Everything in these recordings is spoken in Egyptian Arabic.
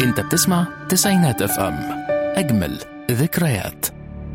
انت بتسمع تسعينات اف ام اجمل ذكريات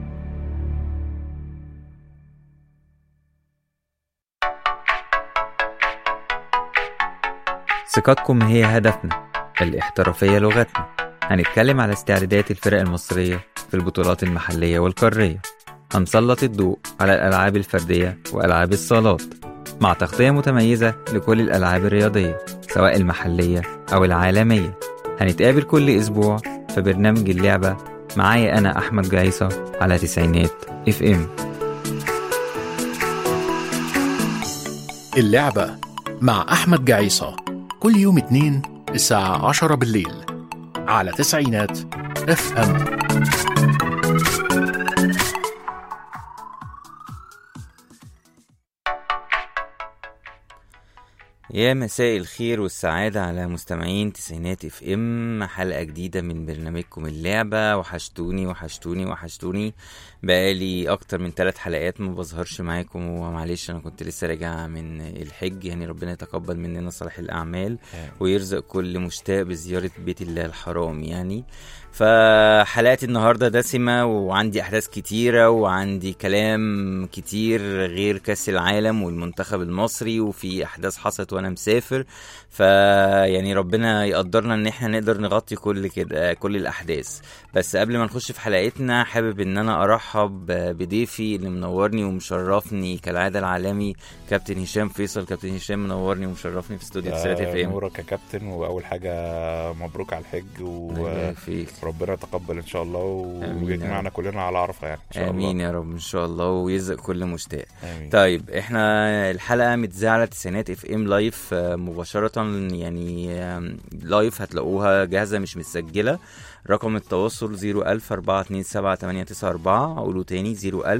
ثقتكم هي هدفنا الاحترافية لغتنا هنتكلم على استعدادات الفرق المصرية في البطولات المحلية والقارية هنسلط الضوء على الألعاب الفردية وألعاب الصالات مع تغطية متميزة لكل الألعاب الرياضية سواء المحلية أو العالمية هنتقابل كل أسبوع في برنامج اللعبة معايا أنا أحمد جعيصة على تسعينات اف ام اللعبة مع أحمد جعيصة كل يوم اتنين الساعة عشرة بالليل على تسعينات اف ام يا مساء الخير والسعادة على مستمعين تسعينات اف ام حلقة جديدة من برنامجكم اللعبة وحشتوني وحشتوني وحشتوني بقالي اكتر من ثلاث حلقات ما بظهرش معاكم ومعلش انا كنت لسه راجع من الحج يعني ربنا يتقبل مننا صالح الاعمال ويرزق كل مشتاق بزيارة بيت الله الحرام يعني فحلقات النهارده دسمة وعندي أحداث كتيرة وعندي كلام كتير غير كأس العالم والمنتخب المصري وفي أحداث حصلت وأنا مسافر فيعني ربنا يقدرنا إن احنا نقدر نغطي كل كده كل الأحداث بس قبل ما نخش في حلقتنا حابب إن أنا أرحب بضيفي اللي منورني ومشرفني كالعادة العالمي كابتن هشام فيصل كابتن هشام منورني ومشرفني في استوديو تسعينات اف ام نورك يا كابتن واول حاجه مبروك على الحج الله يبارك فيك وربنا يتقبل ان شاء الله آمين يا ويجمعنا رب. كلنا على عرفه يعني ان شاء امين الله يا رب ان شاء الله ويرزق كل مشتاق امين طيب احنا الحلقه متذاعه على تسعينات اف ام لايف آه، مباشره يعني آم، لايف هتلاقوها جاهزه مش متسجله رقم التواصل 010427894 اقوله تاني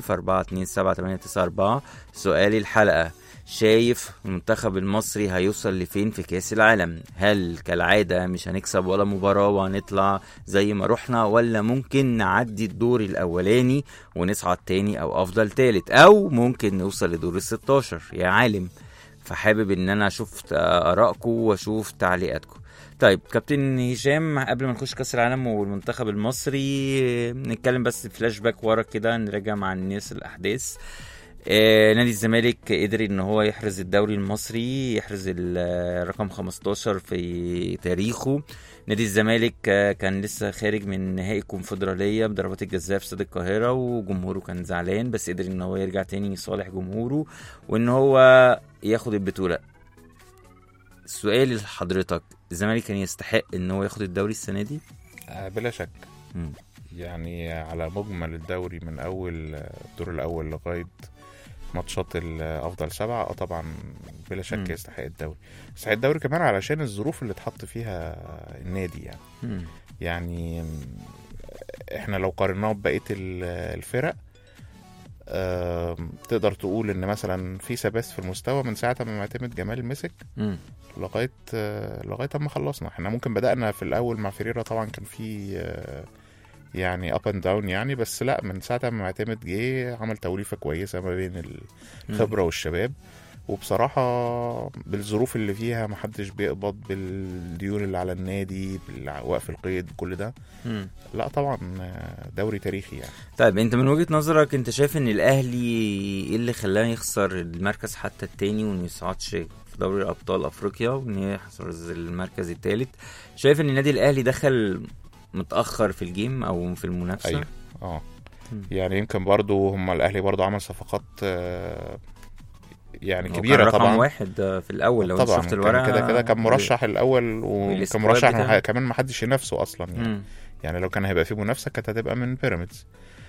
010427894 سؤال الحلقه شايف المنتخب المصري هيوصل لفين في كاس العالم هل كالعاده مش هنكسب ولا مباراه وهنطلع زي ما رحنا ولا ممكن نعدي الدور الاولاني ونصعد تاني او افضل تالت او ممكن نوصل لدور ال 16 يا عالم فحابب ان انا اشوف ارائكم واشوف تعليقاتكم طيب كابتن هشام قبل ما نخش كاس العالم والمنتخب المصري نتكلم بس فلاش باك ورا كده نراجع مع الناس الاحداث آه، نادي الزمالك قدر ان هو يحرز الدوري المصري يحرز الرقم 15 في تاريخه نادي الزمالك آه، كان لسه خارج من نهائي الكونفدراليه بضربات الجزاء في استاد القاهره وجمهوره كان زعلان بس قدر ان هو يرجع تاني يصالح جمهوره وان هو ياخد البطوله السؤال لحضرتك الزمالك كان يستحق ان هو ياخد الدوري السنه دي آه، بلا شك مم. يعني على مجمل الدوري من اول آه، الدور الاول لغايه ماتشات الافضل سبعه اه طبعا بلا مم. شك يستحق الدوري يستحق الدوري كمان علشان الظروف اللي اتحط فيها النادي يعني مم. يعني احنا لو قارناه ببقيه ال- الفرق آم، تقدر تقول ان مثلا في ثبات في المستوى من ساعه ما معتمد جمال مسك مم. لغايه آه، لغايه اما خلصنا احنا ممكن بدانا في الاول مع فيريرا طبعا كان في آه، يعني اب اند داون يعني بس لا من ساعه ما معتمد جه عمل توليفه كويسه ما بين الخبره والشباب وبصراحة بالظروف اللي فيها محدش بيقبض بالديون اللي على النادي بالوقف القيد كل ده مم. لا طبعا آه، دوري تاريخي يعني طيب انت من وجهة نظرك انت شايف ان الاهلي ايه اللي خلاه يخسر المركز حتى التاني وانه يصعدش في دوري ابطال افريقيا وان يحرز المركز التالت شايف ان النادي الاهلي دخل متاخر في الجيم او في المنافسه ايوه اه مم. يعني يمكن برضو هم الاهلي برضو عمل صفقات آه، يعني هو كبيره كان رقم طبعا واحد آه، في الاول لو طبعا انت شفت كان الورقه كده كده كان مرشح الاول وكان والسكواد مرشح بتاعه. مح- كمان ما حدش ينافسه اصلا يعني مم. يعني لو كان هيبقى في منافسه كانت هتبقى من بيراميدز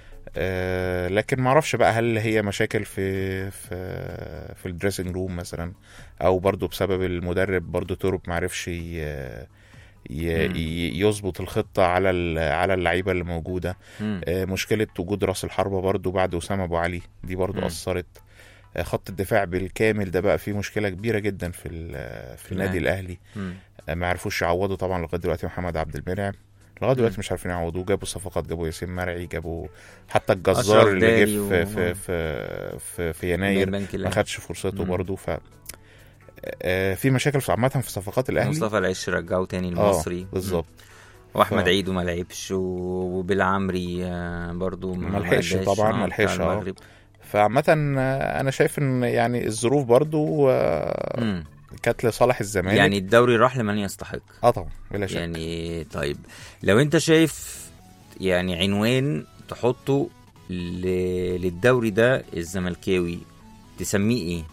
آه لكن ما اعرفش بقى هل هي مشاكل في في في الدريسنج روم مثلا او برضو بسبب المدرب برضو تورب ما عرفش ي- ي- مم. ي- يظبط الخطه على ال- على اللعيبه اللي موجوده مم. آه، مشكله وجود راس الحربه برضو بعد اسامه ابو علي دي برضو مم. اثرت آه، خط الدفاع بالكامل ده بقى فيه مشكله كبيره جدا في ال- في النادي الاهلي مم. آه، ما عرفوش يعوضوا طبعا لغايه دلوقتي محمد عبد المنعم لغايه مم. دلوقتي مش عارفين يعوضوه جابوا صفقات جابوا ياسين مرعي جابوا حتى الجزار أشرف اللي داري جه و- في في في في, في يناير البنك ما الأهلي. خدش فرصته مم. برضه ف آه، في مشاكل في عامه في صفقات الاهلي مصطفى العش رجعه تاني اه المصري بالظبط واحمد ف- عيدو ما لعبش و- وبالعمري آه، برضو ما لحقش أداش، طبعاً، آه، ما بتاع لحقش، آه. المغرب. فعامة آه، انا شايف ان يعني الظروف برضو آه، مم. كانت لصالح الزمالك يعني الدوري راح لمن يستحق اه طبعا بلا شك يعني طيب لو انت شايف يعني عنوان تحطه ل- للدوري ده الزملكاوي تسميه ايه؟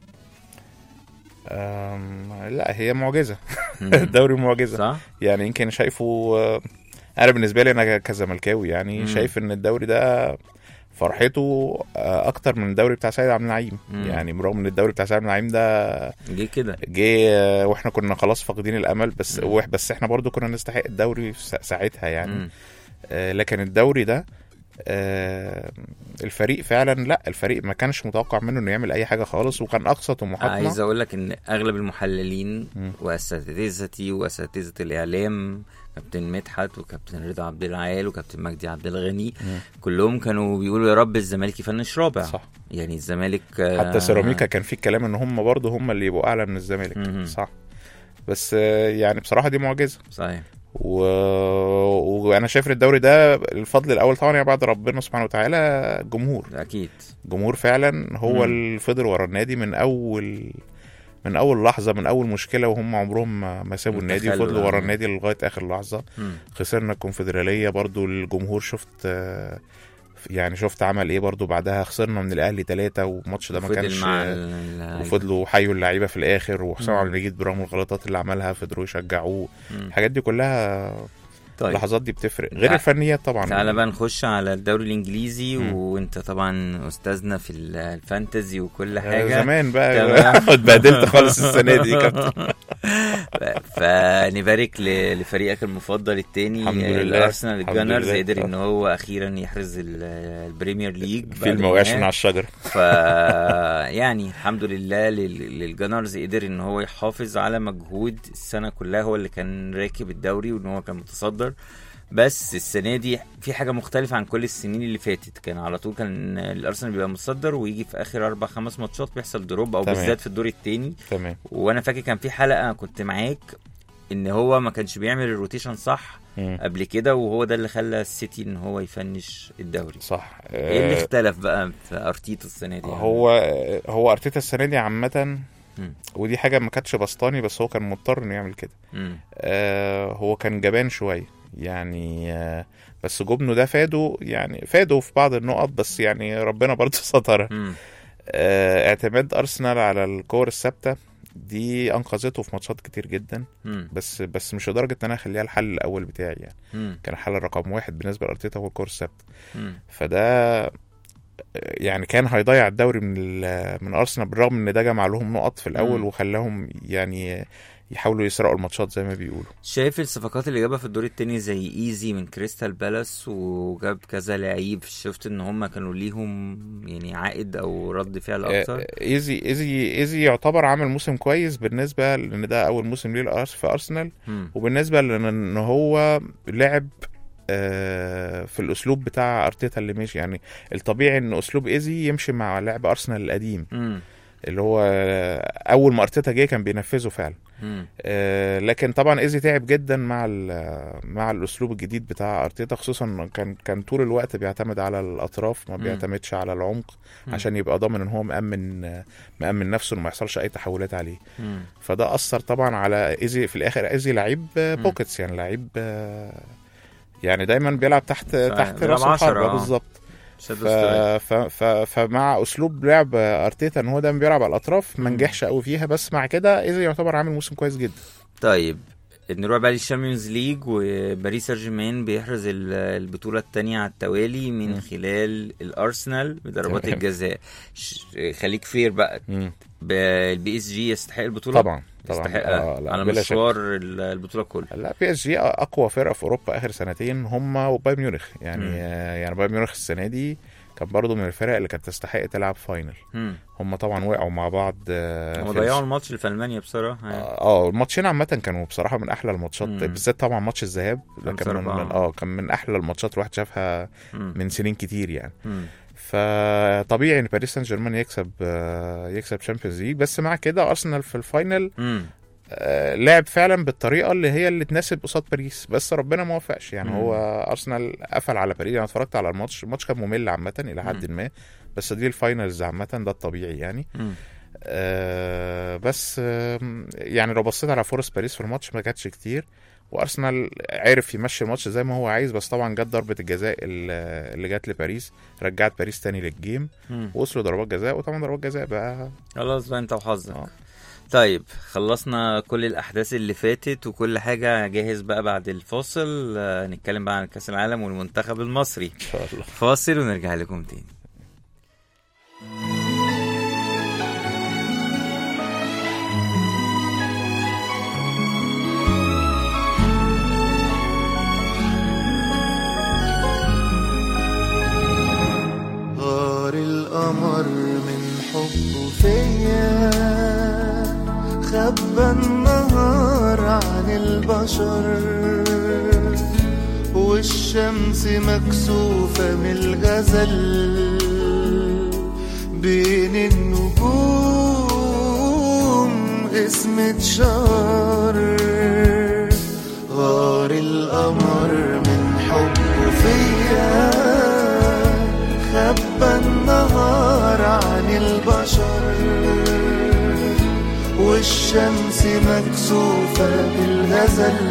آم، لا هي معجزة مم. الدوري معجزة صح؟ يعني يمكن شايفه آه، انا بالنسبة لي انا كزملكاوي يعني مم. شايف ان الدوري ده فرحته آه، اكتر من الدوري بتاع سيد عبد النعيم مم. يعني برغم ان الدوري بتاع سيد عبد النعيم ده جه كده جه آه، واحنا كنا خلاص فاقدين الامل بس مم. وح- بس احنا برضو كنا نستحق الدوري في سا- ساعتها يعني مم. آه، لكن الدوري ده آه، الفريق فعلا لا الفريق ما كانش متوقع منه انه يعمل اي حاجه خالص وكان اقصى طموحاتنا عايز اقول لك ان اغلب المحللين مم. واساتذتي واساتذه الاعلام كابتن مدحت وكابتن رضا عبد العال وكابتن مجدي عبد الغني مم. كلهم كانوا بيقولوا يا رب الزمالك يفنش رابع صح يعني الزمالك آه، حتى سيراميكا كان في كلام ان هم برضو هم اللي يبقوا اعلى من الزمالك مهم. صح بس آه، يعني بصراحه دي معجزه صحيح و... وانا شايف ان الدوري ده الفضل الاول طبعا يعني بعد ربنا سبحانه وتعالى الجمهور اكيد الجمهور فعلا هو مم. اللي فضل ورا النادي من اول من اول لحظه من اول مشكله وهم عمرهم ما ما سابوا النادي متخلوا وفضلوا ورا عن- النادي لغايه اخر لحظه مم. خسرنا الكونفدراليه برضو الجمهور شفت آه، يعني شفت عمل ايه برضو بعدها خسرنا من الاهلي ثلاثة والماتش ده ما فضل كانش مع ال- وفضلوا حيوا اللعيبه في الاخر وحسام مم. عبد المجيد برغم الغلطات اللي عملها فضلوا يشجعوه مم. الحاجات دي كلها طيب اللحظات دي بتفرق غير تع- الفنيات طبعا تعالى بقى نخش على الدوري الانجليزي مم. وانت طبعا استاذنا في ال- الفانتزي وكل آه، حاجه زمان بقى تمام. اتبهدلت خالص السنه دي يا كابتن فنبارك ل- لفريقك المفضل التاني الحمد لله. الارسنال الحمد الجانرز لله. قدر ان هو اخيرا يحرز ال- البريمير ليج في ما وقعش من على بعد الشجره ف يعني الحمد لله لل- للجانرز قدر ان هو يحافظ على مجهود السنه كلها هو اللي كان راكب الدوري وان هو كان متصدر بس السنه دي في حاجه مختلفه عن كل السنين اللي فاتت كان على طول كان الارسنال بيبقى متصدر ويجي في اخر اربع خمس ماتشات بيحصل دروب او تمام. بالذات في الدور الثاني تمام وانا فاكر كان في حلقه كنت معاك ان هو ما كانش بيعمل الروتيشن صح مم. قبل كده وهو ده اللي خلى السيتي ان هو يفنش الدوري صح ايه اللي آه، اختلف بقى في ارتيتا السنه دي يعني؟ هو هو ارتيتا السنه دي عامه مم. ودي حاجه ما كانتش بسطاني بس هو كان مضطر انه يعمل كده مم. آه هو كان جبان شويه يعني آه بس جبنه ده فاده يعني فاده في بعض النقط بس يعني ربنا برضه سترها مم. آه اعتماد ارسنال على الكور الثابته دي انقذته في ماتشات كتير جدا مم. بس بس مش لدرجه ان انا اخليها الحل الاول بتاعي يعني مم. كان الحل رقم واحد بالنسبه لارتيتا هو الكور الثابته مم. فده يعني كان هيضيع الدوري من ال- من ارسنال بالرغم ان ده جمع لهم نقط في الاول مم. وخلاهم يعني يحاولوا يسرقوا الماتشات زي ما بيقولوا شايف الصفقات اللي جابها في الدور التاني زي ايزي من كريستال بالاس وجاب كذا لعيب شفت ان هم كانوا ليهم يعني عائد او رد فعل اكتر آه، ايزي ايزي ايزي يعتبر عمل موسم كويس بالنسبه لان ده اول موسم ليه الأرس- في ارسنال مم. وبالنسبه لان هو لعب آه، في الاسلوب بتاع ارتيتا اللي ماشي يعني الطبيعي ان اسلوب ايزي يمشي مع لعب ارسنال القديم مم. اللي هو آه، اول ما ارتيتا جه كان بينفذه فعلا مم. آه، لكن طبعا ايزي تعب جدا مع ال- مع الاسلوب الجديد بتاع ارتيتا خصوصا إنه كان كان طول الوقت بيعتمد على الاطراف ما مم. بيعتمدش على العمق مم. عشان يبقى ضامن ان هو مأمن مأمن نفسه انه ما يحصلش اي تحولات عليه مم. فده اثر طبعا على ايزي في الاخر ايزي لعيب آه، مم. بوكيتس يعني لعيب آه، يعني دايما بيلعب تحت صحيح. تحت بيلعب راس عشرة، الحربة آه. بالظبط شادو ف... سترايك. ف... ف... فمع اسلوب لعب ارتيتا ان هو دايما بيلعب على الاطراف ما مم. نجحش قوي فيها بس مع كده ايزي يعتبر عامل موسم كويس جدا طيب نروح بقى للشامبيونز ليج وباريس سان جيرمان بيحرز ال- البطولة الثانية على التوالي من مم. خلال الأرسنال بضربات تمام. الجزاء ش- خليك فير بقى مم. ب- البي اس جي يستحق البطولة طبعا طبعا يستحقها آه لا على بلا شك. مشوار ال- البطولة كله لا بي اس جي اقوى فرقه في اوروبا اخر سنتين هم وبايرن ميونخ يعني مم. آه يعني بايرن ميونخ السنه دي كان برضه من الفرق اللي كانت تستحق تلعب فاينل مم. هم طبعا وقعوا مع بعض آه هم في ضيعوا الس- الماتش اللي في ألمانيا بصراحة يعني. اه الماتشين عامة كانوا بصراحة من أحلى الماتشات مم. بالذات طبعا ماتش الذهاب ده خمسة كان من, أربعة. من اه كان من أحلى الماتشات الواحد شافها مم. من سنين كتير يعني مم. فطبيعي ان باريس سان جيرمان يكسب آه، يكسب شامبيونز ليج بس مع كده ارسنال في الفاينل مم. آه، لعب فعلا بالطريقه اللي هي اللي تناسب قصاد باريس بس ربنا ما وفقش يعني مم. هو ارسنال قفل على باريس انا اتفرجت على الماتش الماتش كان ممل عامه الى حد ما بس دي الفاينلز عامه ده الطبيعي يعني مم. آه بس آه يعني لو بصيت على فرص باريس في الماتش ما كانتش كتير وارسنال عرف يمشي الماتش زي ما هو عايز بس طبعا جت ضربه الجزاء ال- اللي جت لباريس رجعت باريس تاني للجيم مم. وصلوا ضربات جزاء وطبعا ضربات جزاء بقى خلاص بقى انت وحظك آه. طيب خلصنا كل الاحداث اللي فاتت وكل حاجه جاهز بقى بعد الفاصل آه، نتكلم بقى عن كاس العالم والمنتخب المصري ان شاء الله فاصل ونرجع لكم تاني غار القمر من حبه فيا خبى النهار عن البشر والشمس مكسوفة من الغزل بين النجوم اسمة شهر غار القمر من حبه فيا خبى النهار عن البشر والشمس مكسوفة بالغزل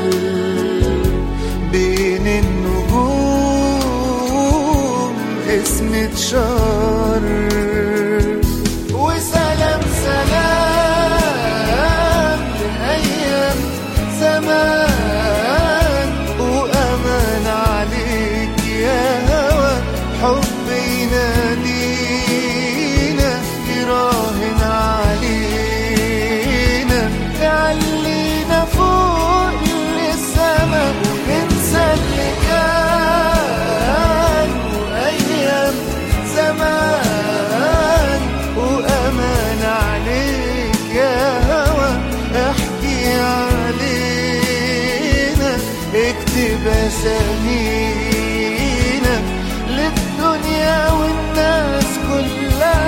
بين النجوم اسمة شهر وسلام سلام لأيام زمان وأمان عليك يا هوى حب ينادينا يراهن علينا يعلينا فوق للسما وننسى اللي كان وأيام زمان وأمان عليك يا هوى احكي علينا اكتب اسامينا للدنيا والناس كلها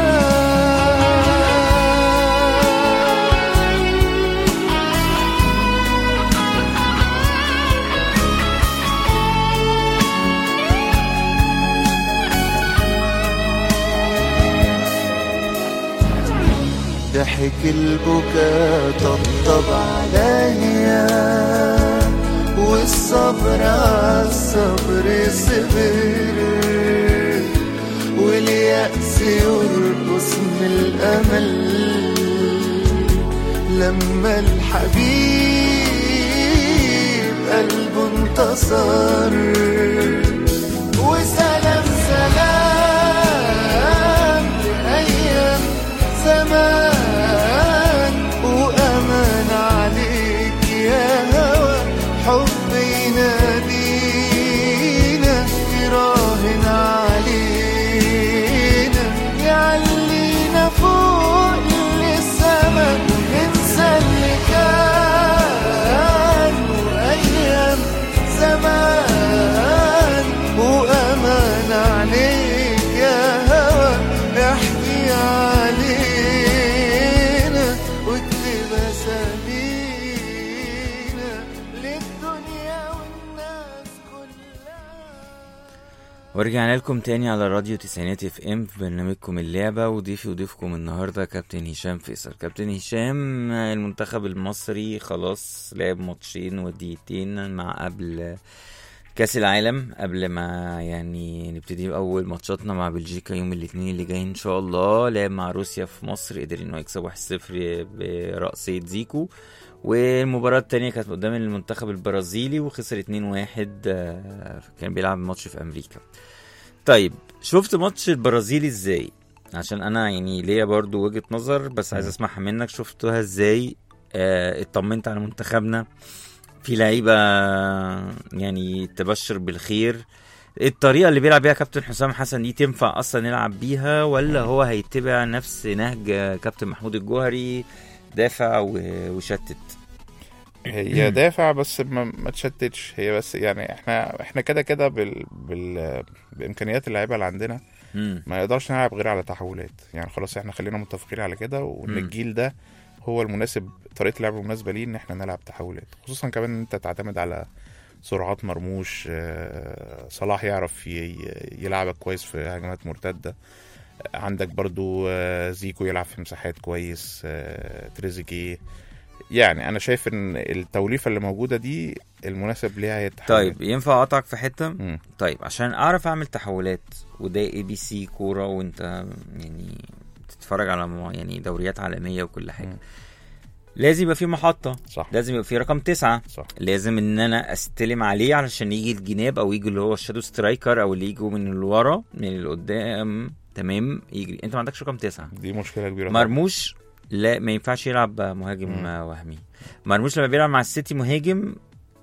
ضحك البكا طبطب عليا والصبر عالصبر صبر واليأس يرقص من الأمل لما الحبيب قلبه انتصر وسلام سلام لأيام زمان وأمان عليك يا هوى حب ينادينا يراهن علينا يعلينا فوق للسما وننسى اللي كان وأيام زمان وأمان عليك يا هوى احكي علينا واكتب اسامينا للدنيا والناس كلها ورجعنا لكم تاني على راديو تسعينات اف ام في برنامجكم اللعبة وضيفي وضيفكم النهاردة كابتن هشام فيصل كابتن هشام المنتخب المصري خلاص لعب ماتشين ودقيقتين مع قبل كأس العالم قبل ما يعني نبتدي بأول ماتشاتنا مع بلجيكا يوم الاثنين اللي جاي إن شاء الله لعب مع روسيا في مصر قدر إنه يكسب 1-0 برأسية زيكو والمباراة التانية كانت قدام المنتخب البرازيلي وخسر 2-1 آه، كان بيلعب ماتش في أمريكا طيب شفت ماتش البرازيلي ازاي عشان انا يعني ليا برضو وجهة نظر بس عايز اسمعها منك شفتها ازاي آه، اطمنت على منتخبنا في لعيبة يعني تبشر بالخير الطريقة اللي بيلعب بيها كابتن حسام حسن دي تنفع اصلا نلعب بيها ولا هو هيتبع نفس نهج كابتن محمود الجوهري دافع و- وشتت هي دافع بس ما, ما تشتتش هي بس يعني احنا احنا كده كده بال, بال بامكانيات اللعيبه اللي عندنا مم. ما نقدرش نلعب غير على تحولات يعني خلاص احنا خلينا متفقين على كده وان مم. الجيل ده هو المناسب طريقه اللعب المناسبه ليه ان احنا نلعب تحولات خصوصا كمان ان انت تعتمد على سرعات مرموش آه، صلاح يعرف ي- ي- يلعبك كويس في هجمات مرتده عندك برضو آه، زيكو يلعب في مساحات كويس آه، تريزيجيه يعني انا شايف ان التوليفه اللي موجوده دي المناسب ليها هي التحولات طيب ينفع اقطعك في حته مم. طيب عشان اعرف اعمل تحولات وده اي بي سي كوره وانت يعني تتفرج على مو- يعني دوريات عالميه وكل حاجه مم. لازم يبقى في محطه صح لازم يبقى في رقم تسعة صح لازم ان انا استلم عليه علشان يجي الجناب او يجي اللي هو الشادو سترايكر او اللي يجوا من الورا من اللي قدام تمام يجري انت ما عندكش رقم تسعة دي مشكله كبيره طبعاً. مرموش لا ما ينفعش يلعب مهاجم مم. وهمي مرموش لما بيلعب مع السيتي مهاجم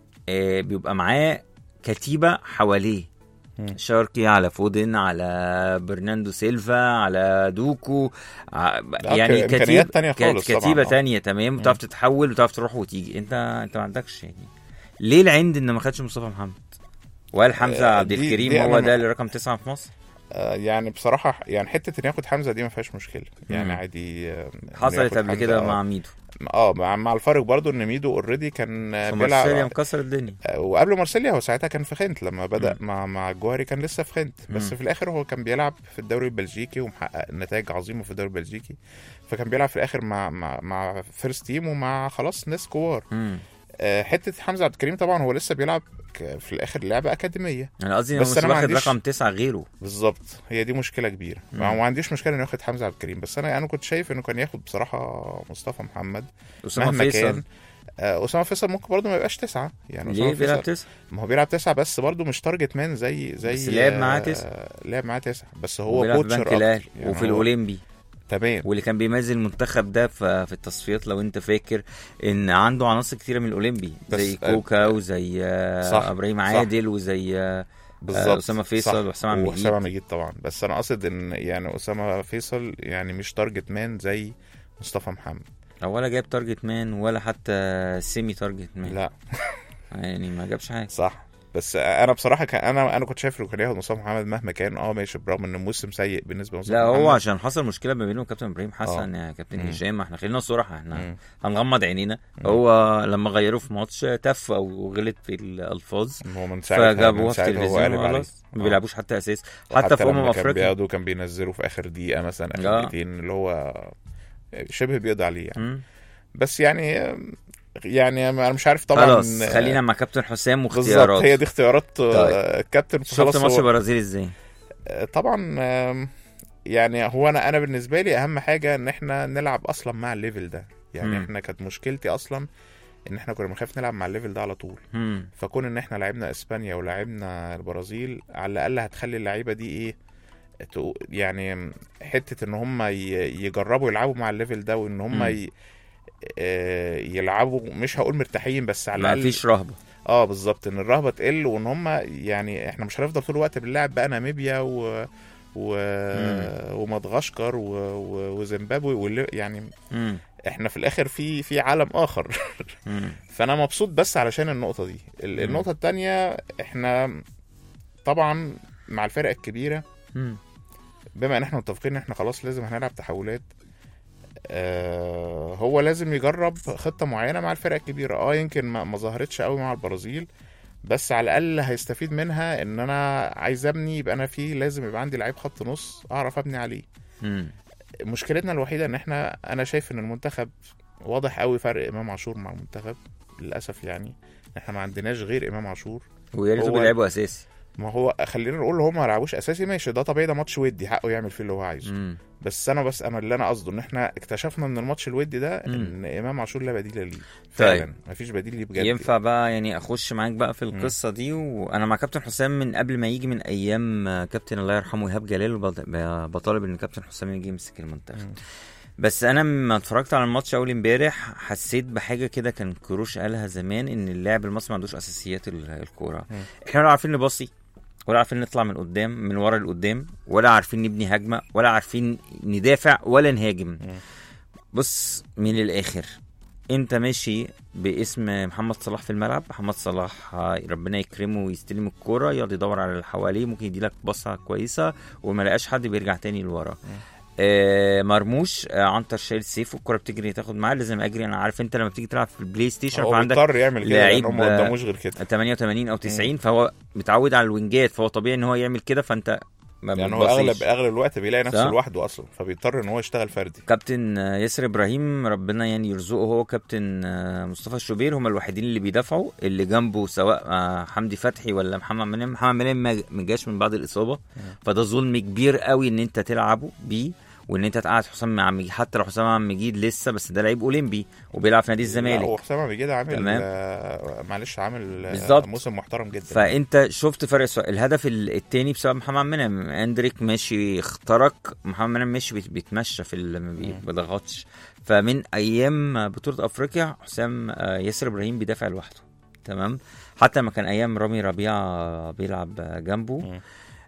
آه بيبقى معاه كتيبه حواليه مم. شاركي على فودن على برناندو سيلفا على دوكو ع- لا، يعني ك- إمكانيات كتيب تانية ك- خالص طبعاً، كتيبه آه. تانية تمام وتعرف تتحول وتعرف تروح وتيجي انت انت ما عندكش يعني ليه العند ان ما خدش مصطفى محمد وهل حمزه آه، عبد دي- الكريم دي هو أنا ده ما- اللي رقم تسعة في مصر آه، يعني بصراحة يعني حتة إن ياخد حمزة دي ما فيهاش مشكلة يعني مم. عادي آه، إنه حصلت ياخد قبل حمزة، كده آه. مع ميدو اه مع, مع الفرق برضو إن ميدو اوريدي كان آه، في مارسيليا بيلعب مكسر الدنيا آه، وقبل مارسيليا هو ساعتها كان في خنت لما بدأ مم. مع مع الجوهري كان لسه في خنت بس مم. في الآخر هو كان بيلعب في الدوري البلجيكي ومحقق نتائج عظيمة في الدوري البلجيكي فكان بيلعب في الآخر مع مع مع فيرست تيم ومع خلاص ناس كبار مم. آه، حتة حمزة عبد الكريم طبعا هو لسه بيلعب ك- في الآخر لعبة أكاديمية انا قصدي انه بس مش أنا ما واخد عنديش- رقم تسعة غيره بالظبط هي دي مشكله كبيره مم. ما ما عنديش مشكله انه ياخد حمزه عبد الكريم بس انا انا كنت شايف انه كان ياخد بصراحه مصطفى محمد اسامه مهما فيصل كان آه، اسامه فيصل ممكن برضه ما يبقاش تسعه يعني ليه اسامه بيلعب فيصل تسعة ما هو بيلعب تسعه بس برضه مش تارجت مان زي زي بس لعب معاه آه، تسعة. لعب معاه تسعه بس هو وبيلعب في كوتشر بنك أكتر. الاهلي يعني وفي هو- الاولمبي تمام واللي كان بيميز المنتخب ده في في التصفيات لو انت فاكر ان عنده عناصر كتيره من الاولمبي بس- زي كوكا وزي آه، صح، ابراهيم صح. عادل وزي آه، بالظبط أسامة فيصل صح. وحسام عبد المجيد. وحسام عبد المجيد طبعا بس انا قصد ان يعني اسامه فيصل يعني مش تارجت مان زي مصطفى محمد ولا جايب تارجت مان ولا حتى سيمي تارجت مان لا يعني ما جابش حاجه صح بس انا بصراحه كان انا انا كنت شايف انه كان ياخد مصطفى محمد مهما كان اه ماشي برغم انه موسم سيء بالنسبه لمصطفى لا هو محمد. عشان حصل مشكله ما بينه وكابتن ابراهيم حسن يا كابتن مم. هشام احنا خلينا صراحه احنا مم. هنغمض عينينا مم. هو لما غيروه في ماتش تف او غلط في الالفاظ هو من ساعتها فجابوها من في ساعتها هو التلفزيون قالب عليه خلاص ما آه. بيلعبوش حتى اساس حتى في لما امم كان افريقيا بياخده كان بينزله في اخر دقيقه مثلا اخر آه. دقيقتين اللي هو شبه بيقضي عليه يعني مم. بس يعني يعني انا مش عارف طبعا خلاص خلينا مع كابتن حسام بالظبط واختيارات هي دي اختيارات طيب. آه، الكابتن شفت خلاص ماتش هو- البرازيل ازاي؟ آه، طبعا آم، يعني هو انا انا بالنسبه لي اهم حاجه ان احنا نلعب اصلا مع الليفل ده يعني مم. احنا كانت مشكلتي اصلا ان احنا كنا بنخاف نلعب مع الليفل ده على طول مم. فكون ان احنا لعبنا اسبانيا ولعبنا البرازيل على الاقل هتخلي اللعيبه دي ايه تقو- يعني حته ان هم ي- يجربوا يلعبوا مع الليفل ده وان هم مم. ي... آه، يلعبوا مش هقول مرتاحين بس على ما الاقل فيش رهبه اه بالظبط ان الرهبه تقل وان هم يعني احنا مش هنفضل طول الوقت بنلعب بقى ناميبيا و و... ومدغشقر و... و... وزيمبابوي واللي... يعني مم. احنا في الاخر في في عالم اخر مم. فانا مبسوط بس علشان النقطه دي ال- مم. النقطه التانية احنا طبعا مع الفرق الكبيره مم. بما ان احنا متفقين ان احنا خلاص لازم هنلعب تحولات آه هو لازم يجرب خطه معينه مع الفرق الكبيره اه يمكن ما, ما ظهرتش قوي مع البرازيل بس على الاقل هيستفيد منها ان انا عايز ابني يبقى انا فيه لازم يبقى عندي لعيب خط نص اعرف ابني عليه مم. مشكلتنا الوحيده ان احنا انا شايف ان المنتخب واضح قوي فرق امام عاشور مع المنتخب للاسف يعني احنا ما عندناش غير امام عاشور ويا ريته هو- بيلعبوا اساسي ما هو خلينا نقول هو ما لعبوش اساسي ماشي ده طبيعي ده ماتش ودي حقه يعمل فيه اللي هو عايزه مم. بس انا بس انا اللي انا قصده ان احنا اكتشفنا من الماتش الودي ده مم. ان امام عاشور لا بديل ليه فعلا مفيش بديل ليه بجد ينفع بقى يعني اخش معاك بقى في القصه دي وانا مع كابتن حسام من قبل ما يجي من ايام آه، كابتن الله يرحمه ايهاب جلال وبط- ب- بطالب ان كابتن حسام يجي يمسك المنتخب مم. بس انا لما اتفرجت على الماتش اول امبارح حسيت بحاجه كده كان كروش قالها زمان ان اللاعب المصري ما عندوش اساسيات ال- الكوره مم. احنا ولا عارفين نباصي ولا عارفين نطلع من قدام من ورا لقدام ولا عارفين نبني هجمه ولا عارفين ندافع ولا نهاجم بص من الاخر انت ماشي باسم محمد صلاح في الملعب محمد صلاح آه، ربنا يكرمه ويستلم الكوره يقعد يدور على اللي حواليه ممكن يديلك بصه كويسه وما لقاش حد بيرجع تاني لورا آه مرموش آه عنتر شايل سيف والكره بتجري تاخد معاه لازم اجري انا عارف انت لما بتيجي تلعب في البلاي ستيشن هو فعندك بيضطر يعمل كده لعيب، لان هم ما قداموش غير كده 88 او 90 فهو متعود على الوينجات فهو طبيعي ان هو يعمل كده فانت ما يعني هو بتبصيش. اغلب اغلب الوقت بيلاقي نفسه صح. لوحده اصلا فبيضطر ان هو يشتغل فردي كابتن آه، ياسر ابراهيم ربنا يعني يرزقه هو كابتن آه، مصطفى الشوبير هم الوحيدين اللي بيدافعوا اللي جنبه سواء آه، حمدي فتحي ولا محمد منعم محمد منعم ما ما جاش من بعد الاصابه فده ظلم كبير قوي ان انت تلعبه بيه وان انت تقعد حسام عبد المجيد حتى لو حسام عبد المجيد لسه بس ده لعيب اولمبي وبيلعب في نادي لا الزمالك هو حسام عبد المجيد عامل تمام. آه، معلش عامل آه، بالظبط. موسم محترم جدا فانت شفت فرق السؤال. الهدف ال- التاني بسبب محمد منعم اندريك ماشي اخترق محمد منعم ماشي بيت- بيتمشى في ال- ما بي- مم. بيضغطش فمن ايام بطوله افريقيا حسام آه، ياسر ابراهيم بيدافع لوحده تمام حتى لما كان ايام رامي ربيعه بيلعب آه، جنبه مم.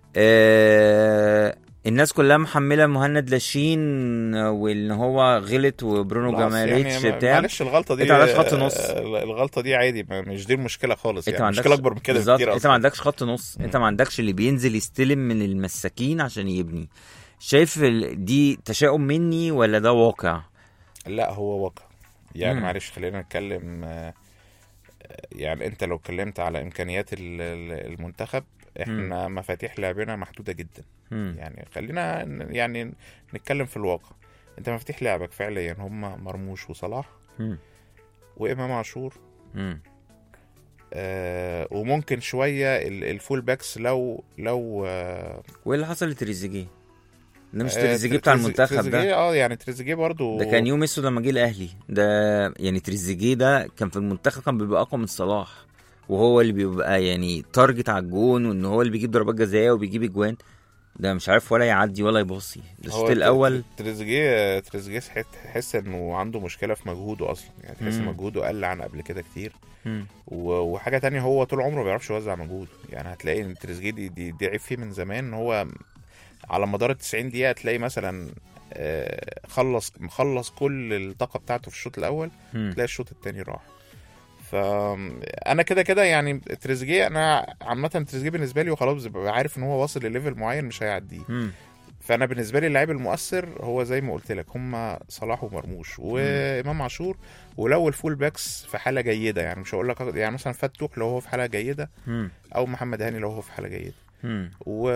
آه الناس كلها محمله مهند لاشين آه، وان هو غلط وبرونو خلاص جاماريتش يعني ما- بتاع معلش الغلطه دي انت ما عندكش خط نص. آه، الغلطه دي عادي ما- مش دي المشكله خالص انت يعني ما عندكش مشكله اكبر من كده بالظبط بكتير انت اصلا ما عندكش خط نص انت ما عندكش اللي بينزل يستلم من المساكين عشان يبني شايف ال... دي تشاؤم مني ولا ده واقع لا هو واقع يعني مم. معلش خلينا نتكلم آه، يعني انت لو اتكلمت على امكانيات ال- ال- المنتخب احنا مفاتيح لعبنا محدوده جدا مم. يعني خلينا ن- يعني نتكلم في الواقع انت مفاتيح لعبك فعليا هم مرموش وصلاح مم. وامام عاشور مم. آه وممكن شويه ال- الفول باكس لو لو آه وايه اللي حصل لتريزيجيه ده مش آه، تريزيجيه بتاع تريزي- المنتخب تريزيجيه ده اه يعني تريزيجيه برضو ده كان يوم اسود لما جه الاهلي ده يعني تريزيجيه ده كان في المنتخب كان بيبقى اقوى من صلاح وهو اللي بيبقى يعني تارجت على الجون وان هو اللي بيجيب ضربات جزاء وبيجيب اجوان ده مش عارف ولا يعدي ولا يباصي ده هو الشوط تر- الاول تريزيجيه تريزيجيه تحس- تحس انه عنده مشكله في مجهوده اصلا يعني تحس مم. مجهوده قل عن قبل كده كتير مم. و- وحاجه تانية هو طول عمره ما بيعرفش يوزع مجهوده يعني هتلاقي ان تريزيجيه دي, دي, دي عيب فيه من زمان ان هو على مدار ال 90 دقيقه تلاقي مثلا آه، خلص مخلص كل الطاقه بتاعته في الشوط الاول مم. تلاقي الشوط التاني راح فانا كده كده يعني تريزيجيه انا عامه تريزيجيه بالنسبه لي وخلاص ببقى عارف ان هو واصل لليفل معين مش هيعديه مم. فانا بالنسبه لي اللاعب المؤثر هو زي ما قلت لك هم صلاح ومرموش وامام عاشور ولو الفول باكس في حاله جيده يعني مش هقول لك يعني مثلا فتوح لو هو في حاله جيده مم. او محمد هاني لو هو في حاله جيده مم.